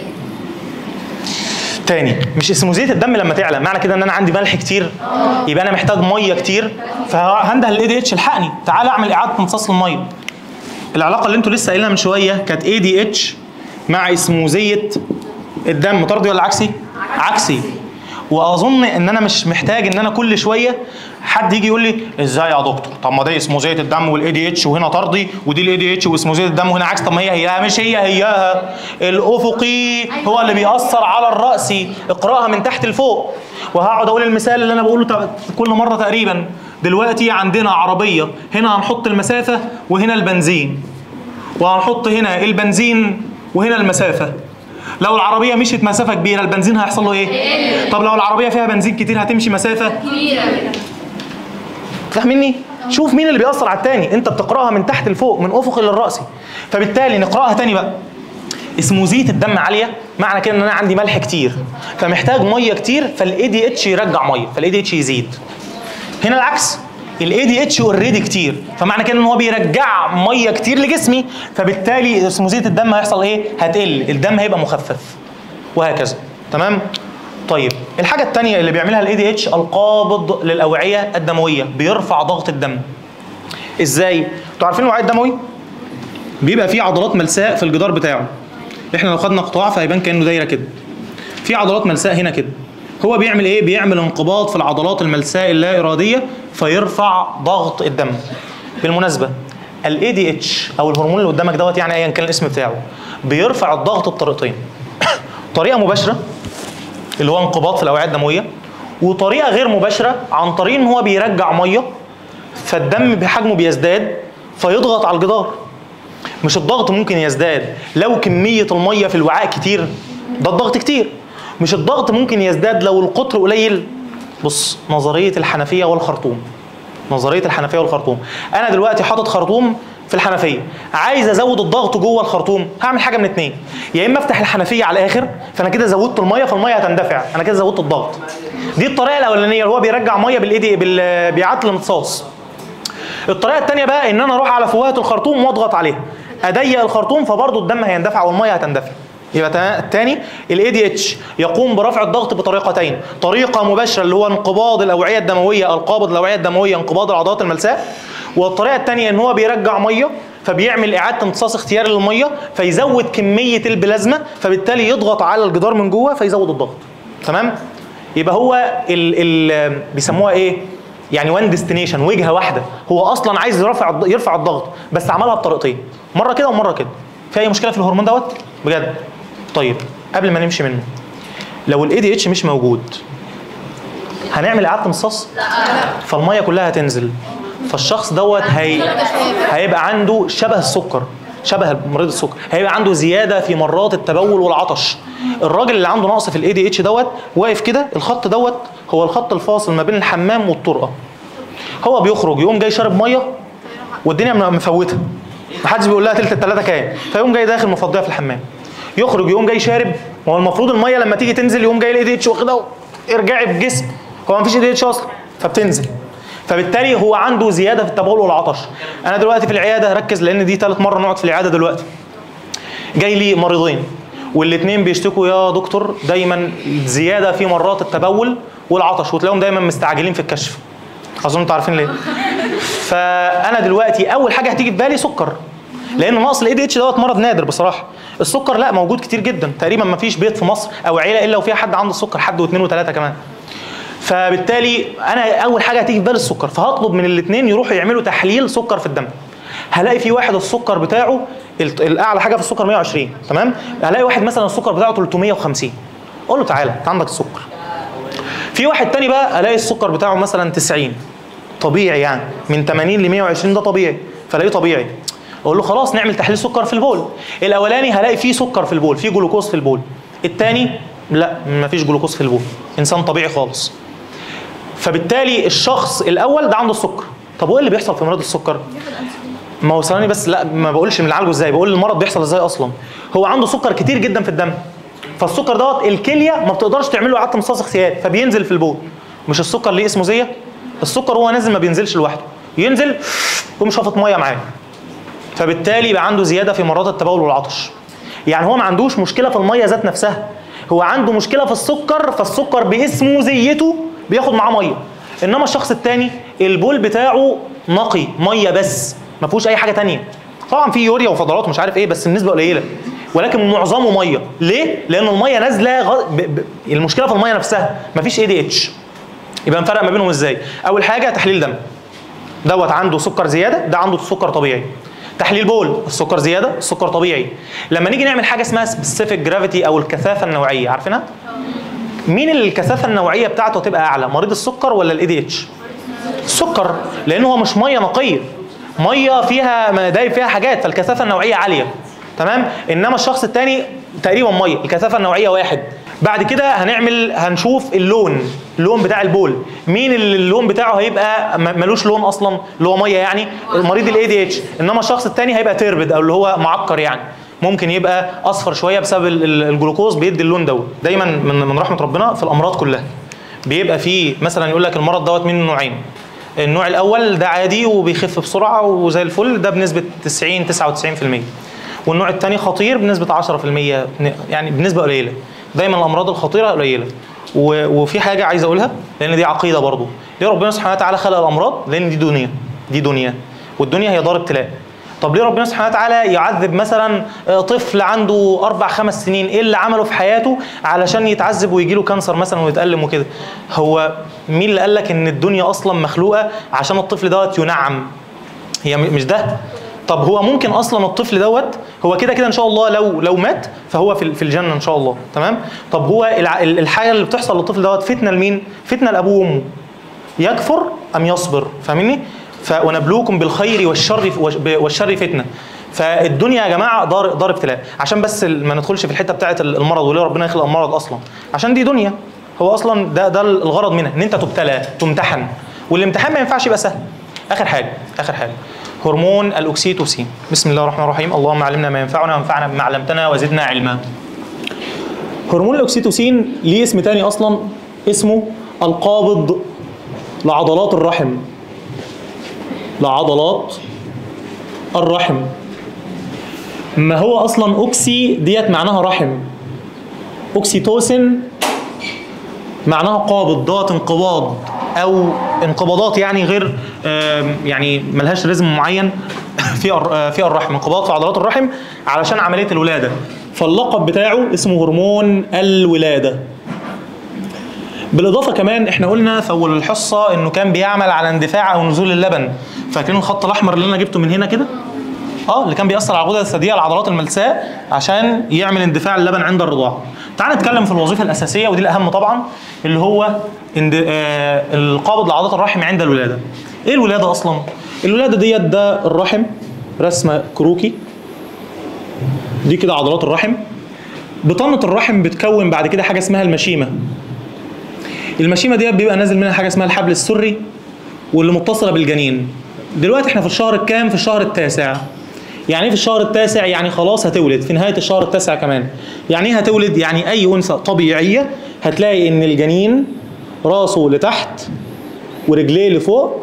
تاني مش اسموزيه الدم لما تعلى معنى كده ان انا عندي ملح كتير يبقى انا محتاج ميه كتير فهنده الاي دي اتش الحقني تعال اعمل اعاده امتصاص الميه العلاقه اللي انتوا لسه قايلينها من شويه كانت اي دي اتش مع اسموزيه الدم طردي ولا عكسي عكسي واظن ان انا مش محتاج ان انا كل شويه حد يجي يقول لي ازاي يا دكتور طب ما ده اسموزيه الدم والاي دي اتش وهنا طردي ودي الاي دي اتش واسموزيه الدم وهنا عكس طب ما هي هي مش هي هياها الافقي هو اللي بيأثر على الرأسي اقراها من تحت لفوق وهقعد اقول المثال اللي انا بقوله تق- كل مره تقريبا دلوقتي عندنا عربيه هنا هنحط المسافه وهنا البنزين وهنحط هنا البنزين وهنا المسافه لو العربيه مشيت مسافه كبيره البنزين هيحصل له ايه طب لو العربيه فيها بنزين كتير هتمشي مسافه فاهميني شوف مين اللي بيأثر على التاني انت بتقراها من تحت لفوق من افق للرأسي فبالتالي نقراها تاني بقى اسموزيه الدم عاليه معنى كده ان انا عندي ملح كتير فمحتاج ميه كتير فالاي دي اتش يرجع ميه فالاي دي اتش يزيد هنا العكس الاي دي اتش اوريدي كتير فمعنى كده ان هو بيرجع ميه كتير لجسمي فبالتالي اسموزيه الدم هيحصل ايه هتقل الدم هيبقى مخفف وهكذا تمام طيب الحاجه الثانيه اللي بيعملها الاي دي اتش القابض للاوعيه الدمويه بيرفع ضغط الدم ازاي انتوا عارفين الوعاء الدموي بيبقى فيه عضلات ملساء في الجدار بتاعه احنا لو خدنا قطاع فهيبان كانه دايره كده في عضلات ملساء هنا كده هو بيعمل ايه بيعمل انقباض في العضلات الملساء اللا اراديه فيرفع ضغط الدم بالمناسبه الاي دي اتش او الهرمون اللي قدامك دوت يعني ايا كان الاسم بتاعه بيرفع الضغط بطريقتين طريقه مباشره اللي هو انقباض في الاوعيه الدمويه وطريقه غير مباشره عن طريق ان هو بيرجع ميه فالدم بحجمه بيزداد فيضغط على الجدار مش الضغط ممكن يزداد لو كمية المية في الوعاء كتير ده الضغط كتير مش الضغط ممكن يزداد لو القطر قليل بص نظرية الحنفية والخرطوم نظرية الحنفية والخرطوم أنا دلوقتي حاطط خرطوم في الحنفية عايز أزود الضغط جوه الخرطوم هعمل حاجة من اتنين يا إما أفتح الحنفية على الآخر فأنا كده زودت المية فالمية هتندفع أنا كده زودت الضغط دي الطريقة الأولانية اللي هو بيرجع مية بالإيدي بال- بيعاد الامتصاص الطريقه الثانيه بقى ان انا اروح على فوهه الخرطوم واضغط عليها اضيق الخرطوم فبرضه الدم هيندفع والميه هتندفع يبقى تا- الثاني الاي دي اتش يقوم برفع الضغط بطريقتين طريقه مباشره اللي هو انقباض الاوعيه الدمويه القابض الاوعيه الدمويه انقباض العضلات الملساء والطريقه الثانيه ان هو بيرجع ميه فبيعمل اعاده امتصاص اختياري للميه فيزود كميه البلازما فبالتالي يضغط على الجدار من جوه فيزود الضغط تمام يبقى هو ال ال بيسموها ايه يعني وان ديستنيشن وجهه واحده هو اصلا عايز يرفع الض- يرفع الضغط بس عملها بطريقتين مره كده ومره كده في اي مشكله في الهرمون دوت بجد طيب قبل ما نمشي منه لو الاي دي اتش مش موجود هنعمل اعاده امتصاص فالميه كلها هتنزل فالشخص دوت هي هيبقى عنده شبه السكر شبه مريض السكر هيبقى عنده زياده في مرات التبول والعطش الراجل اللي عنده نقص في الاي دي اتش دوت واقف كده الخط دوت هو الخط الفاصل ما بين الحمام والطرقه هو بيخرج يقوم جاي شارب ميه والدنيا م- مفوته محدش بيقول لها تلت التلاته كام فيقوم جاي داخل مفضيها في الحمام يخرج يقوم جاي شارب ما هو المفروض الميه لما تيجي تنزل يقوم جاي الاي دي اتش واخدها ارجعي في الجسم هو مفيش اي دي اتش اصلا فبتنزل فبالتالي هو عنده زياده في التبول والعطش انا دلوقتي في العياده ركز لان دي ثالث مره نقعد في العياده دلوقتي جاي لي مريضين والاثنين بيشتكوا يا دكتور دايما زياده في مرات التبول والعطش وتلاقيهم دايما مستعجلين في الكشف اظن انتوا عارفين ليه فانا دلوقتي اول حاجه هتيجي في بالي سكر لان نقص الاي دي اتش دوت مرض نادر بصراحه السكر لا موجود كتير جدا تقريبا ما فيش بيت في مصر او عيله الا وفيها حد عنده السكر حد واثنين وثلاثه كمان فبالتالي انا اول حاجه هتيجي في بالي السكر فهطلب من الاثنين يروحوا يعملوا تحليل سكر في الدم هلاقي في واحد السكر بتاعه ال- الاعلى حاجه في السكر 120 تمام هلاقي واحد مثلا السكر بتاعه 350 اقول له تعالى انت عندك السكر في واحد تاني بقى الاقي السكر بتاعه مثلا 90 طبيعي يعني من 80 ل 120 ده طبيعي فلاقيه طبيعي اقول له خلاص نعمل تحليل سكر في البول الاولاني هلاقي فيه سكر في البول فيه جلوكوز في البول الثاني لا مفيش جلوكوز في البول انسان طبيعي خالص فبالتالي الشخص الاول ده عنده السكر طب وايه اللي بيحصل في مرض السكر ما هو ثواني بس لا ما بقولش بنعالجه ازاي بقول المرض بيحصل ازاي اصلا هو عنده سكر كتير جدا في الدم فالسكر دوت الكليه ما بتقدرش تعمل له اعاده امتصاص اختياري فبينزل في البول مش السكر ليه اسمه زيه السكر هو نازل ما بينزلش لوحده ينزل يقوم شافط ميه معاه فبالتالي يبقى عنده زياده في مرات التبول والعطش يعني هو ما عندوش مشكله في الميه ذات نفسها هو عنده مشكله في السكر فالسكر باسمه زيته بياخد معاه ميه انما الشخص الثاني البول بتاعه نقي ميه بس ما فيهوش اي حاجه تانية طبعا في يوريا وفضلات ومش عارف ايه بس النسبه قليله ولكن معظمه ميه ليه لان الميه نازله غ... ب... ب... المشكله في الميه نفسها مفيش اي دي اتش يبقى نفرق ما بينهم ازاي اول حاجه تحليل دم دوت عنده سكر زياده ده عنده سكر طبيعي تحليل بول السكر زياده السكر طبيعي لما نيجي نعمل حاجه اسمها سبيسيفيك جرافيتي او الكثافه النوعيه عارفينها مين اللي الكثافه النوعيه بتاعته تبقى اعلى مريض السكر ولا الاي دي اتش السكر لان هو مش ميه نقيه ميه فيها دايب فيها حاجات فالكثافه النوعيه عاليه تمام انما الشخص الثاني تقريبا ميه الكثافه النوعيه واحد بعد كده هنعمل هنشوف اللون اللون بتاع البول مين اللي اللون بتاعه هيبقى م- ملوش لون اصلا اللي هو ميه يعني مريض الاي دي اتش انما الشخص الثاني هيبقى تربد او اللي هو معكر يعني ممكن يبقى اصفر شويه بسبب ال- ال- الجلوكوز بيدي اللون دوت دايما من من رحمه ربنا في الامراض كلها بيبقى فيه مثلا يقول لك المرض دوت منه نوعين النوع الاول ده عادي وبيخف بسرعه وزي الفل ده بنسبه 90 99% والنوع الثاني خطير بنسبه 10% يعني بنسبه قليله دايما الامراض الخطيره قليله و- وفي حاجه عايز اقولها لان دي عقيده برضو ليه ربنا سبحانه وتعالى خلق الامراض لان دي دنيا دي دنيا والدنيا هي دار ابتلاء طب ليه ربنا سبحانه وتعالى يعذب مثلا آه، طفل عنده اربع خمس سنين ايه اللي عمله في حياته علشان يتعذب ويجي له كانسر مثلا ويتالم وكده هو مين اللي قال لك ان الدنيا اصلا مخلوقه عشان الطفل دوت ينعم هي م- مش ده طب هو ممكن اصلا الطفل دوت هو كده كده ان شاء الله لو لو مات فهو في ال- في الجنه ان شاء الله تمام طب هو الع- ال- الحاجه اللي بتحصل للطفل دوت فتنه لمين فتنه لابوه وامه يكفر ام يصبر فاهمني فونبلوكم بالخير والشر والشر فتنه فالدنيا يا جماعه دار دار ابتلاء عشان بس ال- ما ندخلش في الحته بتاعه المرض وليه ربنا يخلق المرض اصلا عشان دي دنيا هو اصلا ده ده الغرض منها ان انت تبتلى تمتحن والامتحان ما ينفعش يبقى سهل اخر حاجه اخر حاجه هرمون الاكسيتوسين بسم الله الرحمن الرحيم اللهم علمنا ما ينفعنا وانفعنا بما علمتنا وزدنا علما هرمون الاكسيتوسين ليه اسم تاني اصلا اسمه القابض لعضلات الرحم لعضلات الرحم ما هو اصلا اوكسي ديت معناها رحم اوكسيتوسين معناها قابض دوت انقباض او انقباضات يعني غير آم، يعني ملهاش رزم معين في الر- في الرحم انقباض في عضلات الرحم علشان عمليه الولاده فاللقب بتاعه اسمه هرمون الولاده بالاضافه كمان احنا قلنا في اول الحصه انه كان بيعمل على اندفاع او نزول اللبن فاكرين الخط الاحمر اللي انا جبته من هنا كده اه اللي كان بيأثر على الغدد الثدييه العضلات الملساء عشان يعمل اندفاع اللبن عند الرضاعه. تعال نتكلم في الوظيفه الاساسيه ودي الاهم طبعا اللي هو اند... آه القابض لعضلات الرحم عند الولاده. ايه الولاده اصلا؟ الولاده ديت ده الرحم رسمه كروكي دي كده عضلات الرحم بطانه الرحم بتكون بعد كده حاجه اسمها المشيمه. المشيمه ديت بيبقى نازل منها حاجه اسمها الحبل السري واللي متصله بالجنين. دلوقتي احنا في الشهر الكام؟ في الشهر التاسع. يعني ايه في الشهر التاسع؟ يعني خلاص هتولد في نهايه الشهر التاسع كمان. يعني ايه هتولد؟ يعني اي انثى طبيعيه هتلاقي ان الجنين راسه لتحت ورجليه لفوق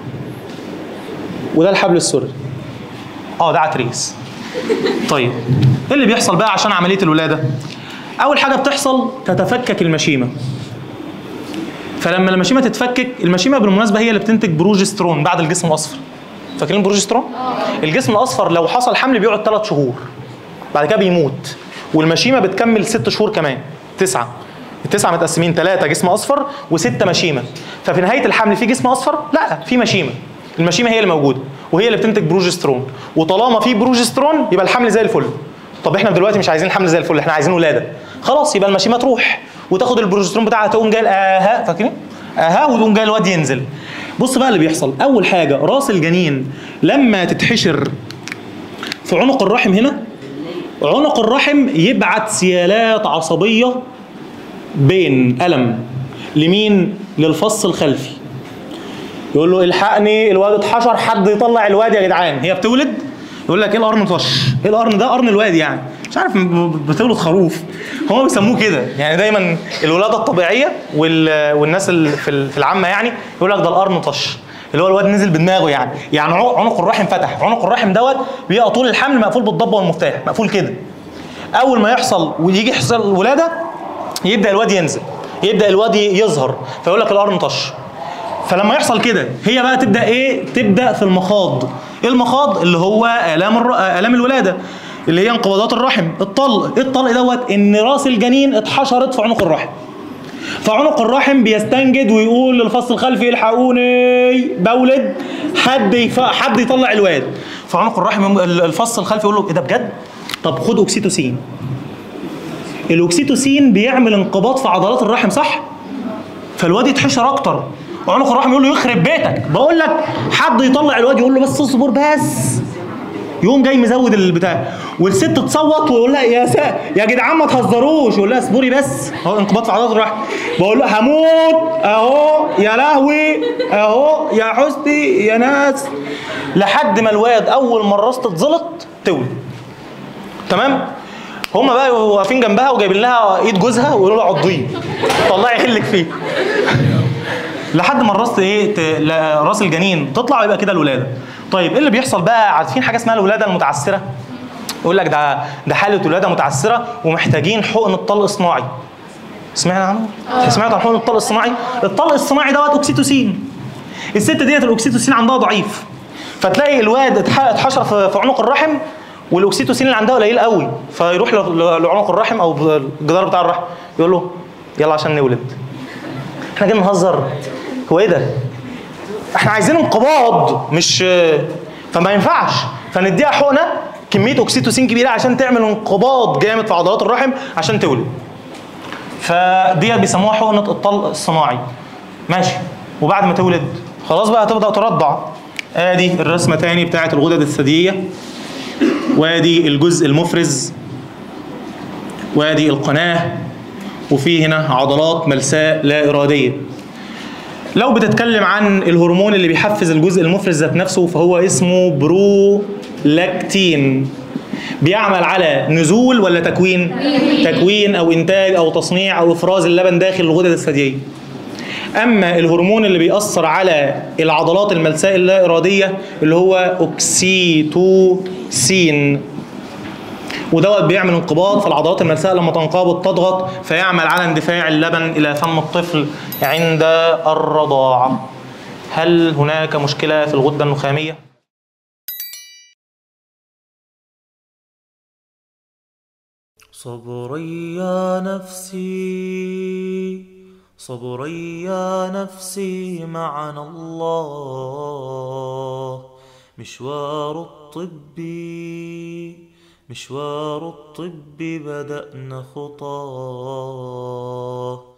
وده الحبل السري. اه ده عتريس. طيب ايه اللي بيحصل بقى عشان عمليه الولاده؟ اول حاجه بتحصل تتفكك المشيمه. فلما المشيمه تتفكك المشيمه بالمناسبه هي اللي بتنتج بروجسترون بعد الجسم الاصفر فاكرين البروجسترون الجسم الاصفر لو حصل حمل بيقعد ثلاث شهور بعد كده بيموت والمشيمه بتكمل ست شهور كمان تسعه التسعه متقسمين ثلاثه جسم اصفر وسته مشيمه ففي نهايه الحمل في جسم اصفر لا في مشيمه المشيمه هي اللي موجوده وهي اللي بتنتج بروجسترون وطالما في بروجسترون يبقى الحمل زي الفل طب احنا دلوقتي مش عايزين حمل زي الفل احنا عايزين ولاده خلاص يبقى المشيمه تروح وتاخد البروجسترون بتاعها تقوم جاي اها فاكرين اها وتقوم جاي الواد ينزل بص بقى اللي بيحصل اول حاجه راس الجنين لما تتحشر في عنق الرحم هنا عنق الرحم يبعت سيالات عصبيه بين الم لمين للفص الخلفي يقول له الحقني الواد اتحشر حد يطلع الواد يا جدعان هي بتولد يقول لك ايه القرن طش ايه القرن ده قرن الواد يعني مش عارف ب- بتولد خروف هم بيسموه كده يعني دايما الولاده الطبيعيه وال... والناس ال- في ال- في العامه يعني يقول لك ده القرن طش اللي هو الواد نزل بدماغه يعني يعني عنق عنق الرحم فتح عنق الرحم دوت بيبقى طول الحمل مقفول بالضبه والمفتاح مقفول كده اول ما يحصل ويجي يحصل الولاده يبدا الواد ينزل يبدا الواد يظهر فيقول لك القرن طش فلما يحصل كده هي بقى تبدا ايه تبدا في المخاض ايه المخاض اللي هو الام الر... الام الولاده اللي هي انقباضات الرحم الطلق ايه الطلق دوت ان راس الجنين اتحشرت في عنق الرحم فعنق الرحم بيستنجد ويقول للفص الخلفي الحقوني بولد حد يف... حد يطلع الواد فعنق الرحم الفص الخلفي يقول له ايه ده بجد طب خد اوكسيتوسين الاوكسيتوسين بيعمل انقباض في عضلات الرحم صح فالواد يتحشر اكتر عنق الرحم يقول له يخرب بيتك بقول لك حد يطلع الواد يقول له بس اصبر بس يقوم جاي مزود البتاع والست تصوت ويقول لها يا سا يا جدعان ما تهزروش يقول لها اصبري بس هو انقباض في عضلات الرحم بقول له هموت اهو يا لهوي اهو يا حسني يا ناس لحد ما الواد اول ما الراس تتزلط تولد تمام هما بقى واقفين جنبها وجايبين لها ايد جوزها ويقولوا لها عضيه طلعي حلك فيه لحد ما الراس ايه ت... لا- راس الجنين تطلع يبقى كده الولاده طيب ايه اللي بيحصل بقى عارفين حاجه اسمها الولاده المتعسره يقول لك ده ده حاله ولاده متعسره ومحتاجين حقن الطلق الصناعي سمعنا عنه سمعت عن حقن الطلق الصناعي الطلق الصناعي دوت اوكسيتوسين الست ديت الاكسيتوسين عندها ضعيف فتلاقي الواد اتح- اتحشر في في عنق الرحم والاكسيتوسين اللي عندها قليل قوي فيروح ل- ل- لعنق الرحم او الجدار بتاع الرحم يقول له يلا عشان نولد احنا جايين نهزر هو ايه ده احنا عايزين انقباض مش فما ينفعش فنديها حقنه كميه اكسيتوسين كبيره عشان تعمل انقباض جامد في عضلات الرحم عشان تولد فدي بيسموها حقنه الطلق الصناعي ماشي وبعد ما تولد خلاص بقى هتبدا ترضع ادي الرسمه تاني بتاعت الغدد الثدييه وادي الجزء المفرز وادي القناه وفي هنا عضلات ملساء لا اراديه لو بتتكلم عن الهرمون اللي بيحفز الجزء المفرز ذات نفسه فهو اسمه برولاكتين بيعمل على نزول ولا تكوين تكوين او انتاج او تصنيع او افراز اللبن داخل الغدد الثدييه اما الهرمون اللي بيأثر على العضلات الملساء اللا اراديه اللي هو اوكسيتوسين ودوت بيعمل انقباض في العضلات الملساء لما تنقبض تضغط فيعمل على اندفاع اللبن الى فم الطفل عند الرضاعه هل هناك مشكله في الغده النخاميه صبري يا نفسي صبري يا نفسي معنا الله مشوار الطب مشوار الطب بدأنا خطاه